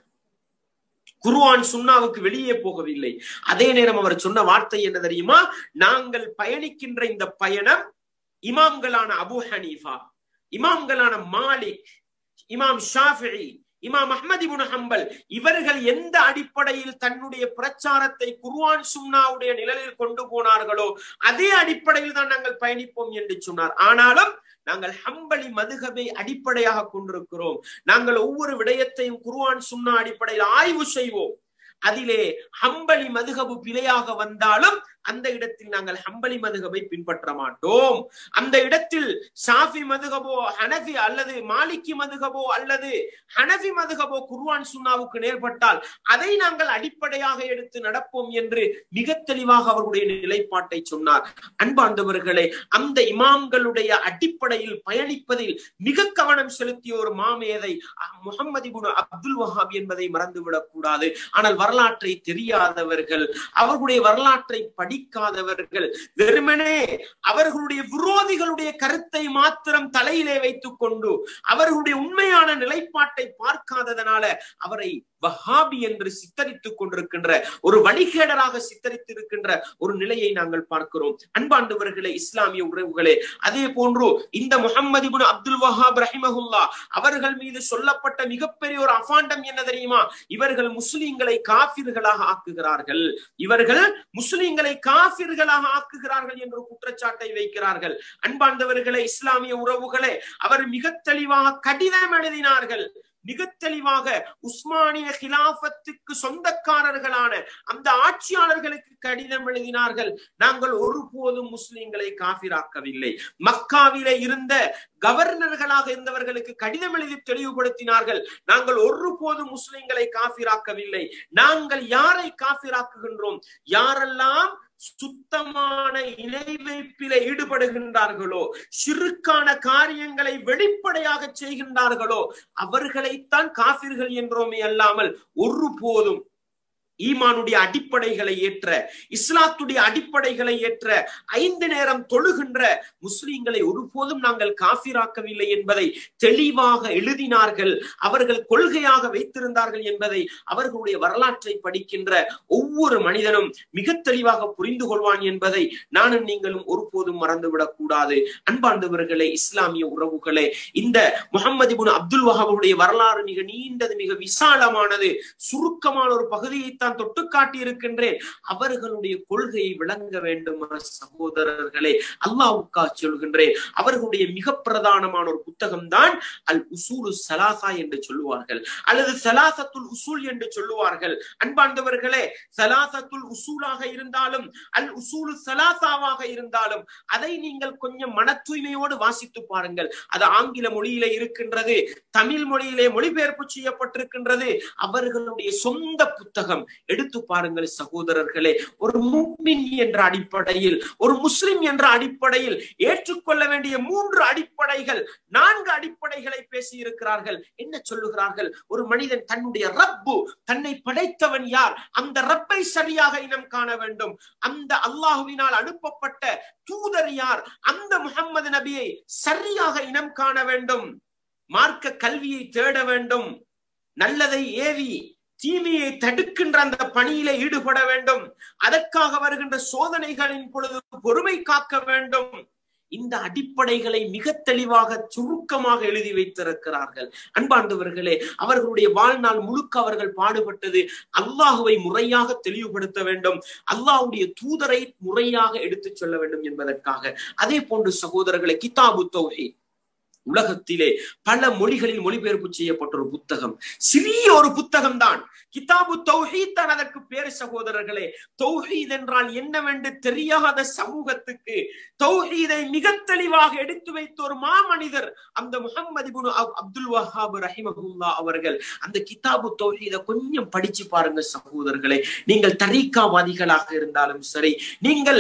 குர்ஆன் சுன்னாவுக்கு வெளியே போகவில்லை அதே நேரம் அவர் சொன்ன வார்த்தை என்ன தெரியுமா நாங்கள் பயணிக்கின்ற இந்த பயணம் இமாம்களான அபு ஹனீஃபா இமாம்களான மாலிக் இமாம் ஷாஃபி இமாம் அஹ்மது இபுன் ஹம்பல் இவர்கள் எந்த அடிப்படையில் தன்னுடைய பிரச்சாரத்தை குர்ஆன் சுன்னாவுடைய நிழலில் கொண்டு போனார்களோ அதே அடிப்படையில் தான் நாங்கள் பயணிப்போம் என்று சொன்னார் ஆனாலும் நாங்கள் ஹம்பலி மதுகபை அடிப்படையாக கொண்டிருக்கிறோம் நாங்கள் ஒவ்வொரு விடயத்தையும் குர்ஆன் சுன்னா அடிப்படையில் ஆய்வு செய்வோம் அதிலே ஹம்பலி மதுகபு பிழையாக வந்தாலும் அந்த இடத்தில் நாங்கள் ஹம்பலி மதுகபை பின்பற்ற மாட்டோம் அந்த இடத்தில் ஷாஃபி மதுகபோ ஹனஃபி அல்லது மாலிக்கி மதுகபோ அல்லது ஹனஃபி மதுகபோ குர்வான் சுன்னாவுக்கு நேர்பட்டால் அதை நாங்கள் அடிப்படையாக எடுத்து நடப்போம் என்று மிக தெளிவாக அவர்களுடைய நிலைப்பாட்டை சொன்னார் அன்பார்ந்தவர்களே அந்த இமாம்களுடைய அடிப்படையில் பயணிப்பதில் மிக கவனம் செலுத்திய ஒரு மாமேதை முகமது குணு அப்துல் வஹாப் என்பதை மறந்துவிடக் கூடாது ஆனால் வரலாற்றை தெரியாதவர்கள் அவர்களுடைய வரலாற்றை படிக்காதவர்கள் வெறுமனே அவர்களுடைய விரோதிகளுடைய கருத்தை மாத்திரம் தலையிலே வைத்துக் கொண்டு அவர்களுடைய உண்மையான நிலைப்பாட்டை பார்க்காததனால அவரை வஹாபி என்று சித்தரித்துக் கொண்டிருக்கின்ற ஒரு வழிகேடராக சித்தரித்திருக்கின்ற ஒரு நிலையை நாங்கள் பார்க்கிறோம் அன்பாண்டவர்களே இஸ்லாமிய உறவுகளே அதே போன்று இந்த முகமது இபுன் அப்துல் வஹாப் ரஹிமஹுல்லா அவர்கள் மீது சொல்லப்பட்ட மிகப்பெரிய ஒரு அபாண்டம் என்ன தெரியுமா இவர்கள் முஸ்லிம்களை காபிர்களாக ஆக்குகிறார்கள் இவர்கள் முஸ்லிம்களை காபிர்களாக ஆக்குகிறார்கள் என்ற குற்றச்சாட்டை வைக்கிறார்கள் அன்பாண்டவர்களே இஸ்லாமிய உறவுகளே அவர் மிக தெளிவாக கடிதம் எழுதினார்கள் மிக தெளிவாக உஸ்மானிய கிலாபத்துக்கு சொந்தக்காரர்களான அந்த ஆட்சியாளர்களுக்கு கடிதம் எழுதினார்கள் நாங்கள் ஒருபோதும் முஸ்லிம்களை காபிராக்கவில்லை மக்காவிலே இருந்த கவர்னர்களாக இருந்தவர்களுக்கு கடிதம் எழுதி தெளிவுபடுத்தினார்கள் நாங்கள் ஒருபோதும் முஸ்லிம்களை காபிராக்கவில்லை நாங்கள் யாரை காபிராக்குகின்றோம் யாரெல்லாம் சுத்தமான இணை வைப்பில ஈடுபடுகின்றார்களோ சிறுக்கான காரியங்களை வெளிப்படையாக செய்கின்றார்களோ அவர்களைத்தான் காபிர்கள் என்றோமே அல்லாமல் ஒருபோதும் ஈமானுடைய அடிப்படைகளை ஏற்ற இஸ்லாத்துடைய அடிப்படைகளை ஏற்ற ஐந்து நேரம் தொழுகின்ற முஸ்லிம்களை ஒருபோதும் நாங்கள் காபிராக்கவில்லை என்பதை தெளிவாக எழுதினார்கள் அவர்கள் கொள்கையாக வைத்திருந்தார்கள் என்பதை அவர்களுடைய வரலாற்றை படிக்கின்ற ஒவ்வொரு மனிதனும் மிக தெளிவாக புரிந்து கொள்வான் என்பதை நானும் நீங்களும் ஒருபோதும் மறந்துவிடக் கூடாது அன்பார்ந்தவர்களே இஸ்லாமிய உறவுகளே இந்த முகமது இபுன் அப்துல் வஹாபுடைய வரலாறு மிக நீண்டது மிக விசாலமானது சுருக்கமான ஒரு பகுதியை தான் தொட்டு காட்டி இருக்கின்றேன் அவர்களுடைய கொள்கையை விளங்க வேண்டுமா சகோதரர்களே அல்லாவுக்கா சொல்கின்றேன் அவர்களுடைய மிக பிரதானமான ஒரு புத்தகம் தான் அல் உசூலு சலாசா என்று சொல்லுவார்கள் அல்லது சலாசத்துல் உசூல் என்று சொல்லுவார்கள் அன்பார்ந்தவர்களே சலாசத்துல் உசூலாக இருந்தாலும் அல் உசூலு சலாசாவாக இருந்தாலும் அதை நீங்கள் கொஞ்சம் மன தூய்மையோடு வாசித்து பாருங்கள் அது ஆங்கில மொழியிலே இருக்கின்றது தமிழ் மொழியிலே மொழிபெயர்ப்பு செய்யப்பட்டிருக்கின்றது அவர்களுடைய சொந்த புத்தகம் எடுத்து பாருங்கள் சகோதரர்களே ஒரு முக்மின் என்ற அடிப்படையில் ஒரு முஸ்லிம் என்ற அடிப்படையில் ஏற்றுக்கொள்ள வேண்டிய மூன்று அடிப்படைகள் நான்கு அடிப்படைகளை பேசி இருக்கிறார்கள் என்ன சொல்லுகிறார்கள் ஒரு மனிதன் தன்னுடைய ரப்பு தன்னை படைத்தவன் யார் அந்த ரப்பை சரியாக இனம் காண வேண்டும் அந்த அல்லாஹுவினால் அனுப்பப்பட்ட தூதர் யார் அந்த முகம்மது நபியை சரியாக இனம் காண வேண்டும் மார்க்க கல்வியை தேட வேண்டும் நல்லதை ஏவி தீமையை தடுக்கின்ற அந்த பணியில ஈடுபட வேண்டும் அதற்காக வருகின்ற சோதனைகளின் பொழுது பொறுமை காக்க வேண்டும் இந்த அடிப்படைகளை மிக தெளிவாக சுருக்கமாக எழுதி வைத்திருக்கிறார்கள் அன்பாண்டவர்களே அவர்களுடைய வாழ்நாள் முழுக்க அவர்கள் பாடுபட்டது அல்லாஹுவை முறையாக தெளிவுபடுத்த வேண்டும் அல்லாஹுடைய தூதரை முறையாக எடுத்துச் சொல்ல வேண்டும் என்பதற்காக அதே போன்று சகோதரர்களை கிதாபு தௌஹி உலகத்திலே பல மொழிகளில் மொழிபெயர்ப்பு செய்யப்பட்ட ஒரு புத்தகம் சிறிய ஒரு புத்தகம் தான் கிதாபு தௌஹீத் தான் அதற்கு பேரு சகோதரர்களே தௌஹீத் என்றால் என்னவென்று தெரியாத சமூகத்துக்கு தௌஹீதை மிக தெளிவாக எடுத்து வைத்த ஒரு மாமனிதர் அந்த முகமது இப்னு அப்துல் வஹாப் ரஹிமஹுல்லா அவர்கள் அந்த கிதாபு தௌஹீத கொஞ்சம் படிச்சு பாருங்க சகோதரர்களே நீங்கள் தரீக்காவாதிகளாக இருந்தாலும் சரி நீங்கள்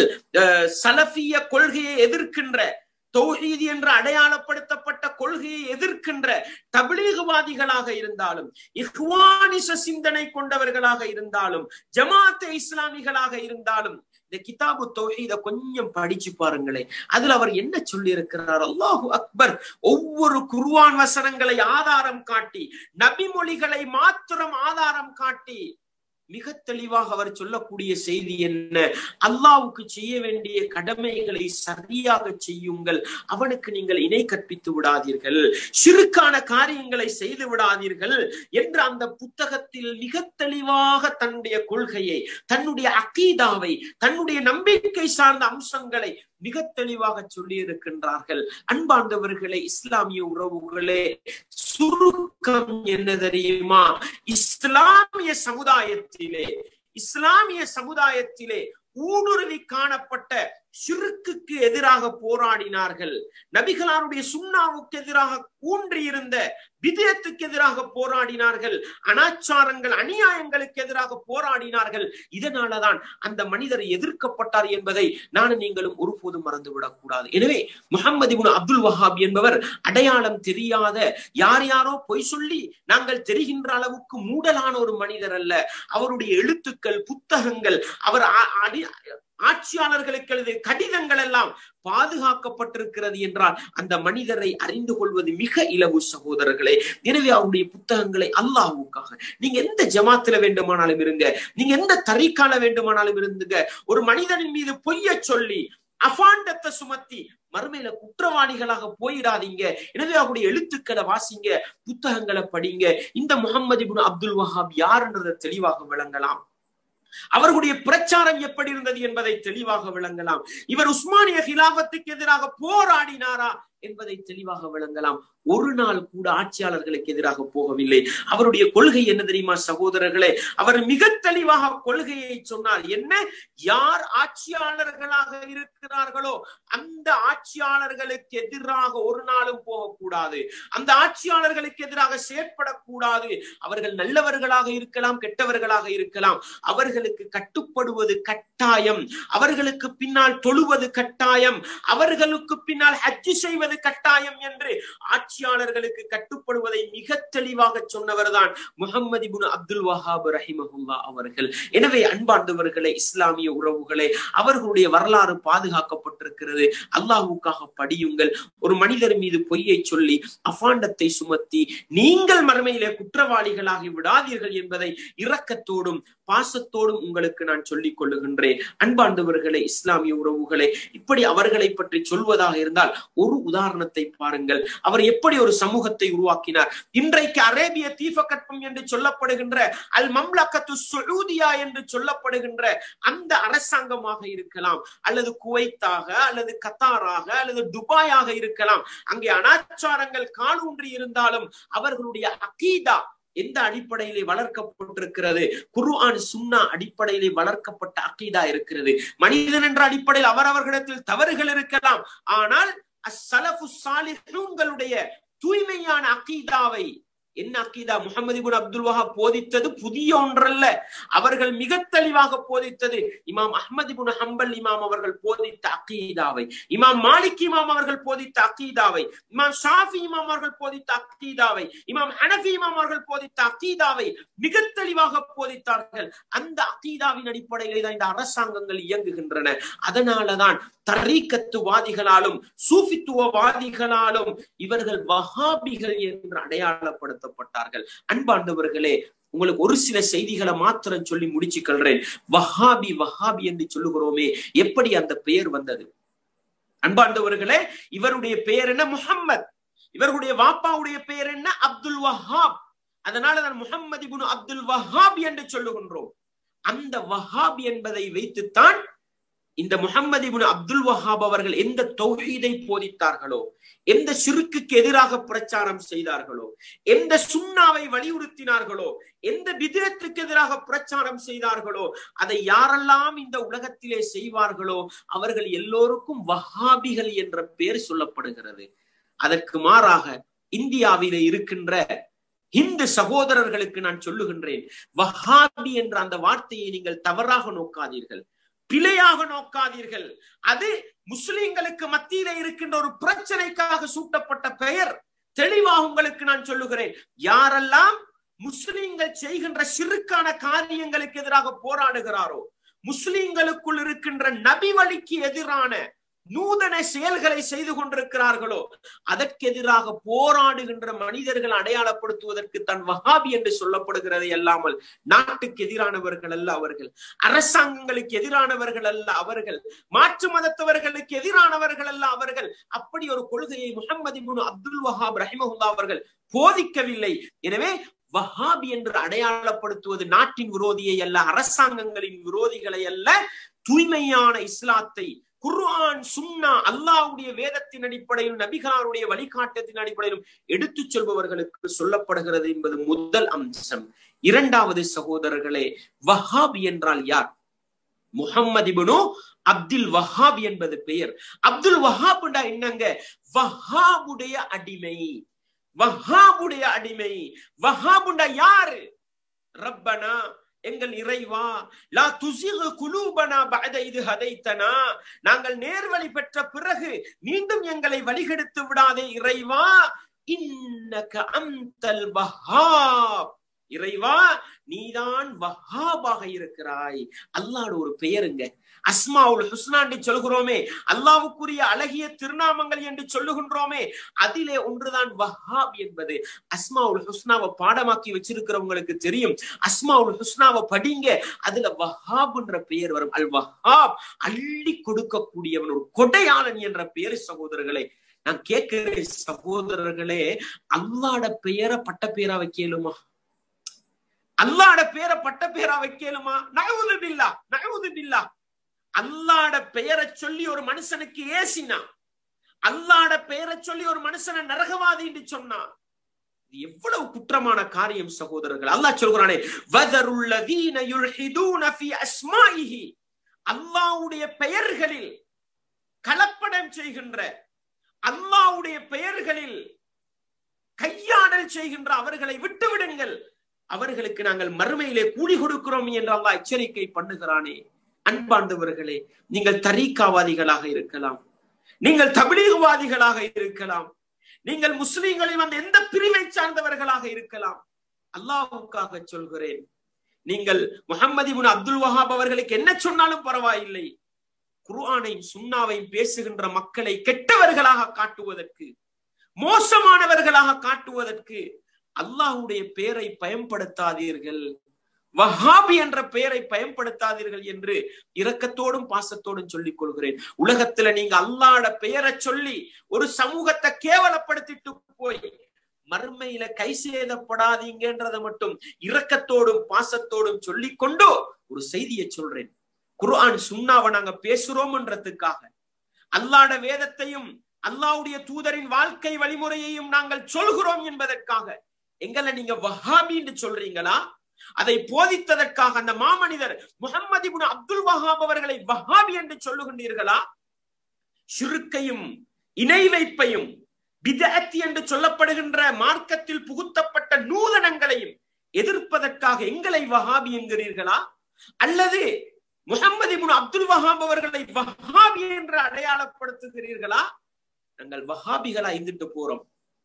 சலஃபிய கொள்கையை எதிர்க்கின்ற தௌஹீத் என்று அடையாளப்படுத்தப்பட்ட கொள்கையை எதிர்க்கின்ற தபிலீகவாதிகளாக இருந்தாலும் இஹ்வானிச சிந்தனை கொண்டவர்களாக இருந்தாலும் ஜமாத்தே இஸ்லாமிகளாக இருந்தாலும் இந்த கிதாபு தௌஹீத கொஞ்சம் படிச்சு பாருங்களேன் அதுல அவர் என்ன சொல்லி இருக்கிறார் அல்லாஹு அக்பர் ஒவ்வொரு குர்வான் வசனங்களை ஆதாரம் காட்டி நபிமொழிகளை மாத்திரம் ஆதாரம் காட்டி மிக தெளிவாக அவர் சொல்லக்கூடிய செய்தி என்ன அல்லாவுக்கு செய்ய வேண்டிய கடமைகளை சரியாக செய்யுங்கள் அவனுக்கு நீங்கள் இணை கற்பித்து விடாதீர்கள் சிறுக்கான காரியங்களை செய்து விடாதீர்கள் என்று அந்த புத்தகத்தில் மிக தெளிவாக தன்னுடைய கொள்கையை தன்னுடைய அக்கீதாவை தன்னுடைய நம்பிக்கை சார்ந்த அம்சங்களை மிக தெளிவாக சொல்லி இருக்கின்றார்கள் அன்பார்ந்தவர்களே இஸ்லாமிய உறவுகளே சுருக்கம் என்ன தெரியுமா இஸ்லாமிய சமுதாயத்திலே இஸ்லாமிய சமுதாயத்திலே ஊடுருவி காணப்பட்ட சிறுக்குக்கு எதிராக போராடினார்கள் நபிகளாருடைய சுண்ணாவுக்கு எதிராக ஊன்றியிருந்த விதயத்துக்கு எதிராக போராடினார்கள் அனாச்சாரங்கள் அநியாயங்களுக்கு எதிராக போராடினார்கள் இதனாலதான் அந்த மனிதர் எதிர்க்கப்பட்டார் என்பதை நானும் நீங்களும் ஒருபோதும் மறந்துவிடக் கூடாது எனவே முகமது இப்னு அப்துல் வஹாப் என்பவர் அடையாளம் தெரியாத யார் யாரோ பொய் சொல்லி நாங்கள் தெரிகின்ற அளவுக்கு மூடலான ஒரு மனிதர் அல்ல அவருடைய எழுத்துக்கள் புத்தகங்கள் அவர் ஆட்சியாளர்களுக்கு எழுதிய கடிதங்கள் எல்லாம் பாதுகாக்கப்பட்டிருக்கிறது என்றால் அந்த மனிதரை அறிந்து கொள்வது மிக இலவு சகோதரர்களே எனவே அவருடைய புத்தகங்களை அல்லாஹுக்காக நீங்க எந்த ஜமாத்துல வேண்டுமானாலும் இருங்க நீங்க எந்த தறிக்கால வேண்டுமானாலும் இருந்துங்க ஒரு மனிதனின் மீது பொய்ய சொல்லி அபாண்டத்தை சுமத்தி மறுமையில குற்றவாளிகளாக போயிடாதீங்க எனவே அவருடைய எழுத்துக்களை வாசிங்க புத்தகங்களை படிங்க இந்த முகமது இப்னு அப்துல் வஹாப் யாருன்றதை தெளிவாக விளங்கலாம் அவர்களுடைய பிரச்சாரம் எப்படி இருந்தது என்பதை தெளிவாக விளங்கலாம் இவர் உஸ்மானிய ஹிலாபத்துக்கு எதிராக போராடினாரா என்பதை தெளிவாக விளங்கலாம் ஒரு நாள் கூட ஆட்சியாளர்களுக்கு எதிராக போகவில்லை அவருடைய கொள்கை என்ன தெரியுமா சகோதரர்களே அவர் மிக தெளிவாக கொள்கையை சொன்னார் என்ன யார் ஆட்சியாளர்களாக இருக்கிறார்களோ அந்த ஆட்சியாளர்களுக்கு எதிராக ஒரு நாளும் போகக்கூடாது அந்த ஆட்சியாளர்களுக்கு எதிராக செயற்படக்கூடாது அவர்கள் நல்லவர்களாக இருக்கலாம் கெட்டவர்களாக இருக்கலாம் அவர்களுக்கு கட்டுப்படுவது கட்டாயம் அவர்களுக்கு பின்னால் தொழுவது கட்டாயம் அவர்களுக்கு பின்னால் ஹஜ்ஜு செய்வது கட்டாயம் என்று ஆட்சியாளர்களுக்கு கட்டுப்படுவதை மிக தெளிவாக சொன்னவர் தான் முகமது இபுன் அப்துல் வஹாப் ரஹிமஹுல்லா அவர்கள் எனவே அன்பார்ந்தவர்களே இஸ்லாமிய உறவுகளே அவர்களுடைய வரலாறு பாதுகாக்கப்பட்டிருக்கிறது அல்லாஹுக்காக படியுங்கள் ஒரு மனிதர் மீது பொய்யை சொல்லி அபாண்டத்தை சுமத்தி நீங்கள் மறுமையிலே குற்றவாளிகளாகி விடாதீர்கள் என்பதை இரக்கத்தோடும் பாசத்தோடும் உங்களுக்கு நான் சொல்லிக் கொள்ளுகின்றேன் அன்பார்ந்தவர்களே இஸ்லாமிய உறவுகளே இப்படி அவர்களை பற்றி சொல்வதாக இருந்தால் ஒரு உதாரணம் உதாரணத்தை பாருங்கள் அவர் எப்படி ஒரு சமூகத்தை உருவாக்கினார் இன்றைக்கு அரேபிய தீபகற்பம் என்று சொல்லப்படுகின்ற அல் மம்லக்கத்து சுலூதியா என்று சொல்லப்படுகின்ற அந்த அரசாங்கமாக இருக்கலாம் அல்லது குவைத்தாக அல்லது கத்தாராக அல்லது துபாயாக இருக்கலாம் அங்கே அனாச்சாரங்கள் காலூன்றி இருந்தாலும் அவர்களுடைய அகீதா எந்த அடிப்படையிலே வளர்க்கப்பட்டிருக்கிறது குர்ஆன் சுன்னா அடிப்படையிலே வளர்க்கப்பட்ட அக்கீதா இருக்கிறது மனிதன் என்ற அடிப்படையில் அவரவர்களிடத்தில் தவறுகள் இருக்கலாம் ஆனால் அஸ்ஸலஃபு சாலிஹூன்களுடைய தூய்மையான அக்கீதாவை என்ன அக்கீதா முகமது இபுன் அப்துல் வஹாப் போதித்தது புதிய ஒன்றல்ல அவர்கள் மிக தெளிவாக போதித்தது இமாம் அஹ்மது இபுன் ஹம்பல் இமாம் அவர்கள் போதித்த அக்கீதாவை இமாம் மாலிக் இமாம் அவர்கள் போதித்த அக்கீதாவை இமாம் ஷாஃபி இமாம் அவர்கள் போதித்த அக்கீதாவை இமாம் ஹனஃபி இமாம் அவர்கள் போதித்த அக்கீதாவை மிக தெளிவாக போதித்தார்கள் அந்த அக்கீதாவின் அடிப்படையிலே தான் இந்த அரசாங்கங்கள் இயங்குகின்றன அதனாலதான் தரீக்கத்துவாதிகளாலும் சூஃபித்துவவாதிகளாலும் இவர்கள் வஹாபிகள் என்று அடையாளப்படுத்தப்பட்டார்கள் அன்பாண்டவர்களே உங்களுக்கு ஒரு சில செய்திகளை மாத்திரம் சொல்லி முடிச்சுக்கொள்றேன் வஹாபி வஹாபி என்று சொல்லுகிறோமே எப்படி அந்த பெயர் வந்தது அன்பாண்டவர்களே இவருடைய பெயர் என்ன முஹம்மத் இவருடைய வாப்பாவுடைய பெயர் என்ன அப்துல் வஹாப் அதனால நான் முகம்மது இபுன் அப்துல் வஹாப் என்று சொல்லுகின்றோம் அந்த வஹாப் என்பதை வைத்துத்தான் இந்த முகம்மது இபுன் அப்துல் வஹாப் அவர்கள் எந்த தௌஹீதை போதித்தார்களோ எந்த சிறுக்குக்கு எதிராக பிரச்சாரம் செய்தார்களோ எந்த சுண்ணாவை வலியுறுத்தினார்களோ எந்த விதத்துக்கு எதிராக பிரச்சாரம் செய்தார்களோ அதை யாரெல்லாம் இந்த உலகத்திலே செய்வார்களோ அவர்கள் எல்லோருக்கும் வஹாபிகள் என்ற பெயர் சொல்லப்படுகிறது அதற்கு மாறாக இந்தியாவிலே இருக்கின்ற இந்து சகோதரர்களுக்கு நான் சொல்லுகின்றேன் வஹாபி என்ற அந்த வார்த்தையை நீங்கள் தவறாக நோக்காதீர்கள் பிழையாக நோக்காதீர்கள் அது முஸ்லிம்களுக்கு மத்தியில இருக்கின்ற ஒரு பிரச்சனைக்காக சூட்டப்பட்ட பெயர் தெளிவாக உங்களுக்கு நான் சொல்லுகிறேன் யாரெல்லாம் முஸ்லிம்கள் செய்கின்ற சிறுக்கான காரியங்களுக்கு எதிராக போராடுகிறாரோ முஸ்லிம்களுக்குள் இருக்கின்ற நபி வழிக்கு எதிரான நூதன செயல்களை செய்து கொண்டிருக்கிறார்களோ அதற்கு எதிராக போராடுகின்ற மனிதர்கள் அடையாளப்படுத்துவதற்கு தன் வஹாபி என்று சொல்லப்படுகிறது அல்லாமல் நாட்டுக்கு எதிரானவர்கள் அல்ல அவர்கள் அரசாங்கங்களுக்கு எதிரானவர்கள் அல்ல அவர்கள் மாற்று மதத்தவர்களுக்கு எதிரானவர்கள் அல்ல அவர்கள் அப்படி ஒரு கொள்கையை முகமது அப்துல் வஹாப் ரஹிமஹுல்லா அவர்கள் போதிக்கவில்லை எனவே வஹாபி என்று அடையாளப்படுத்துவது நாட்டின் விரோதியை அல்ல அரசாங்கங்களின் விரோதிகளை அல்ல தூய்மையான இஸ்லாத்தை குர்ஆன் சுன்னா அல்லாவுடைய வேதத்தின் அடிப்படையில் நபிகாருடைய வழிகாட்டத்தின் அடிப்படையிலும் எடுத்துச் சொல்பவர்களுக்கு சொல்லப்படுகிறது என்பது முதல் அம்சம் இரண்டாவது சகோதரர்களே வஹாப் என்றால் யார் முகம்மது இபுனு அப்துல் வஹாப் என்பது பெயர் அப்துல் வஹாப்டா என்னங்க வஹாபுடைய அடிமை வஹாபுடைய அடிமை வஹாபுண்டா யாரு ரப்பனா எங்கள் இறைவா லா துசிகு குலூபனா பஅத இது ஹதைத்தனா நாங்கள் நேர்வழி பெற்ற பிறகு மீண்டும் எங்களை வழிகெடுத்து விடாதே இறைவா இன்னக அம்தல் வஹாப் இறைவா நீதான் வஹாபாக இருக்கிறாய் அல்லாட ஒரு பெயருங்க அஸ்மாவுல் ஹுஸ்னா என்று சொல்கிறோமே அல்லாவுக்குரிய அழகிய திருநாமங்கள் என்று சொல்லுகின்றோமே அதிலே ஒன்றுதான் வஹாப் என்பது அஸ்மாவுல் ஹுஸ்னாவை பாடமாக்கி வச்சிருக்கிறவங்களுக்கு தெரியும் அஸ்மாவுல் ஹுஸ்னாவை படிங்க அதுல வஹாப்ன்ற பெயர் வரும் அல் வஹாப் அள்ளி கொடுக்கக்கூடியவன் ஒரு கொடையாளன் என்ற பெயர் சகோதரர்களே நான் கேட்கிறேன் சகோதரர்களே அல்லாட பெயரை பட்ட பேரா வைக்கலுமா அல்லாட பேரை பட்ட பேரா வைக்கலுமா நகவுது பில்லா நகவுது பில்லா அல்லாட பெயரை சொல்லி ஒரு மனுஷனுக்கு ஏசினா அல்லாட பெயரை சொல்லி ஒரு மனுஷனை நரகவாதி என்று சொன்னா எவ்வளவு குற்றமான காரியம் சகோதரர்கள் அல்லாஹ் சொல்கிறானே வதருல்லதீன யுல்ஹிதூன ஃபீ அஸ்மாயிஹி அல்லாஹ்வுடைய பெயர்களில் கலப்படம் செய்கின்ற அல்லாஹ்வுடைய பெயர்களில் கையாடல் செய்கின்ற அவர்களை விட்டு விடுங்கள் அவர்களுக்கு நாங்கள் மறுமையிலே கூலி கொடுக்கிறோம் என்று அல்லாஹ் எச்சரிக்கை பண்ணுகிறானே அன்பாண்டவர்களே நீங்கள் தரீக்காவாதிகளாக இருக்கலாம் நீங்கள் தபிலீகவாதிகளாக இருக்கலாம் நீங்கள் முஸ்லிம்களில் வந்த எந்த பிரிவை சார்ந்தவர்களாக இருக்கலாம் அல்லாஹுக்காக சொல்கிறேன் நீங்கள் முகமது இபுன் அப்துல் வஹாப் அவர்களுக்கு என்ன சொன்னாலும் பரவாயில்லை குர்ஆனையும் சுன்னாவையும் பேசுகின்ற மக்களை கெட்டவர்களாக காட்டுவதற்கு மோசமானவர்களாக காட்டுவதற்கு அல்லாஹுடைய பெயரை பயன்படுத்தாதீர்கள் வஹாபி என்ற பெயரை பயன்படுத்தாதீர்கள் என்று இரக்கத்தோடும் பாசத்தோடும் சொல்லிக் கொள்கிறேன் உலகத்துல நீங்க அல்லாட பெயரை சொல்லி ஒரு சமூகத்தை கேவலப்படுத்திட்டு போய் மறுமையில கை சேதப்படாதீங்கன்றதை மட்டும் இரக்கத்தோடும் பாசத்தோடும் சொல்லிக் கொண்டு ஒரு செய்தியை சொல்றேன் குர்ஆன் சுண்ணாவை நாங்க பேசுறோம்ன்றதுக்காக அல்லாட வேதத்தையும் அல்லாவுடைய தூதரின் வாழ்க்கை வழிமுறையையும் நாங்கள் சொல்கிறோம் என்பதற்காக எங்களை நீங்க வஹாபின்னு சொல்றீங்களா அதை போதித்ததற்காக அந்த மாமனிதர் முகமது இப்னு அப்துல் வஹாப் அவர்களை வஹாபி என்று சொல்லுகின்றீர்களா ஷிருக்கையும் இணை வைப்பையும் பிதஅத் என்று சொல்லப்படுகின்ற மார்க்கத்தில் புகுத்தப்பட்ட நூதனங்களையும் எதிர்ப்பதற்காக எங்களை வஹாபி என்கிறீர்களா அல்லது முகமது இப்னு அப்துல் வஹாப் அவர்களை வஹாபி என்று அடையாளப்படுத்துகிறீர்களா நாங்கள் வஹாபிகளா இருந்துட்டு போறோம்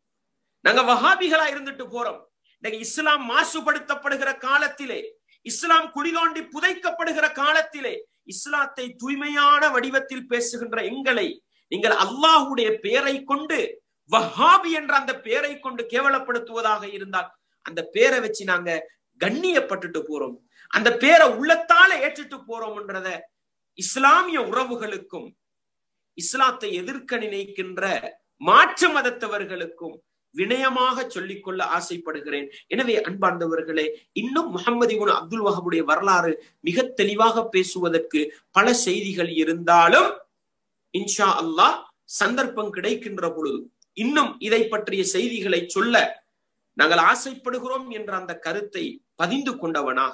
நாங்க வஹாபிகளா இருந்துட்டு போறோம் இன்னைக்கு இஸ்லாம் மாசுபடுத்தப்படுகிற காலத்திலே இஸ்லாம் குடிதோண்டி புதைக்கப்படுகிற காலத்திலே இஸ்லாத்தை தூய்மையான வடிவத்தில் பேசுகின்ற எங்களை நீங்கள் அல்லாஹுடைய பெயரை கொண்டு வஹாபி என்ற அந்த பெயரை கொண்டு கேவலப்படுத்துவதாக இருந்தால் அந்த பேரை வச்சு நாங்க கண்ணியப்பட்டுட்டு போறோம் அந்த பேரை உள்ளத்தால ஏற்றுட்டு போறோம்ன்றத இஸ்லாமிய உறவுகளுக்கும் இஸ்லாத்தை எதிர்க்க நினைக்கின்ற மாற்று மதத்தவர்களுக்கும் வினயமாக சொல்லிக்கொள்ள ஆசைப்படுகிறேன் எனவே அன்பார்ந்தவர்களே இன்னும் முகமது இபுன் அப்துல் வஹபுடைய வரலாறு மிக தெளிவாக பேசுவதற்கு பல செய்திகள் இருந்தாலும் இன்ஷா அல்லாஹ் சந்தர்ப்பம் கிடைக்கின்ற பொழுது இன்னும் இதை பற்றிய செய்திகளை சொல்ல நாங்கள் ஆசைப்படுகிறோம் என்ற அந்த கருத்தை பதிந்து கொண்டவனாக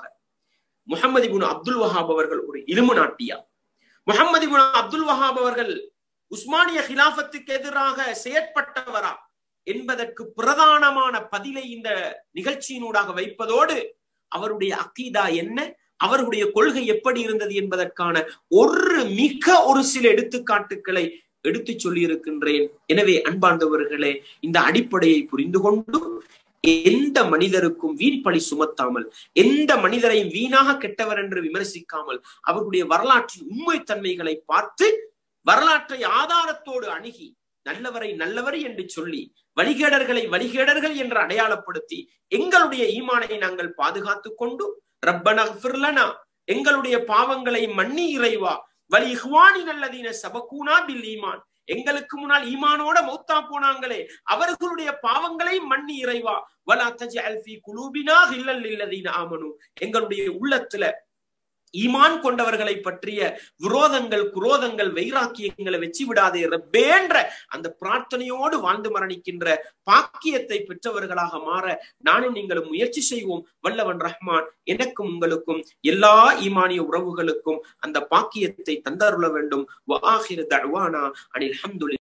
முகமது இபுன் அப்துல் வஹாப் அவர்கள் ஒரு இலுமு நாட்டியா முகமது இபுன் அப்துல் வஹாப் அவர்கள் உஸ்மானிய ஹிலாபத்துக்கு எதிராக செயற்பட்டவரா என்பதற்கு பிரதானமான பதிலை இந்த நிகழ்ச்சியினூடாக வைப்பதோடு அவருடைய அக்கீதா என்ன அவருடைய கொள்கை எப்படி இருந்தது என்பதற்கான ஒரு மிக ஒரு சில எடுத்துக்காட்டுகளை எடுத்து சொல்லி இருக்கின்றேன் எனவே அன்பார்ந்தவர்களே இந்த அடிப்படையை புரிந்து கொண்டு எந்த மனிதருக்கும் வீண் பழி சுமத்தாமல் எந்த மனிதரையும் வீணாக கெட்டவர் என்று விமர்சிக்காமல் அவர்களுடைய வரலாற்றின் உண்மை தன்மைகளை பார்த்து வரலாற்றை ஆதாரத்தோடு அணுகி நல்லவரை நல்லவர் என்று சொல்லி வழிகேடர்களை வழிகேடர்கள் என்று அடையாளப்படுத்தி எங்களுடைய ஈமானை நாங்கள் பாதுகாத்துக் கொண்டு ரப்பனா எங்களுடைய பாவங்களை மன்னி இறைவா வலி இஹ்வானி நல்லதீன சபக்கூனா பில் ஈமான் எங்களுக்கு முன்னால் ஈமானோட மௌத்தா போனாங்களே அவர்களுடைய பாவங்களை மன்னி இறைவா வலா தஜ் அல்ஃபி குலூபினா ஹில்லல் இல்லதீன ஆமனு எங்களுடைய உள்ளத்துல ஈமான் கொண்டவர்களை பற்றிய விரோதங்கள் குரோதங்கள் வைராக்கியங்களை வச்சு விடாதே ரப்பேன்ற அந்த பிரார்த்தனையோடு வாழ்ந்து மரணிக்கின்ற பாக்கியத்தை பெற்றவர்களாக மாற நானும் நீங்களும் முயற்சி செய்வோம் வல்லவன் ரஹ்மான் எனக்கும் உங்களுக்கும் எல்லா ஈமானிய உறவுகளுக்கும் அந்த பாக்கியத்தை தந்தருள வேண்டும் அனில்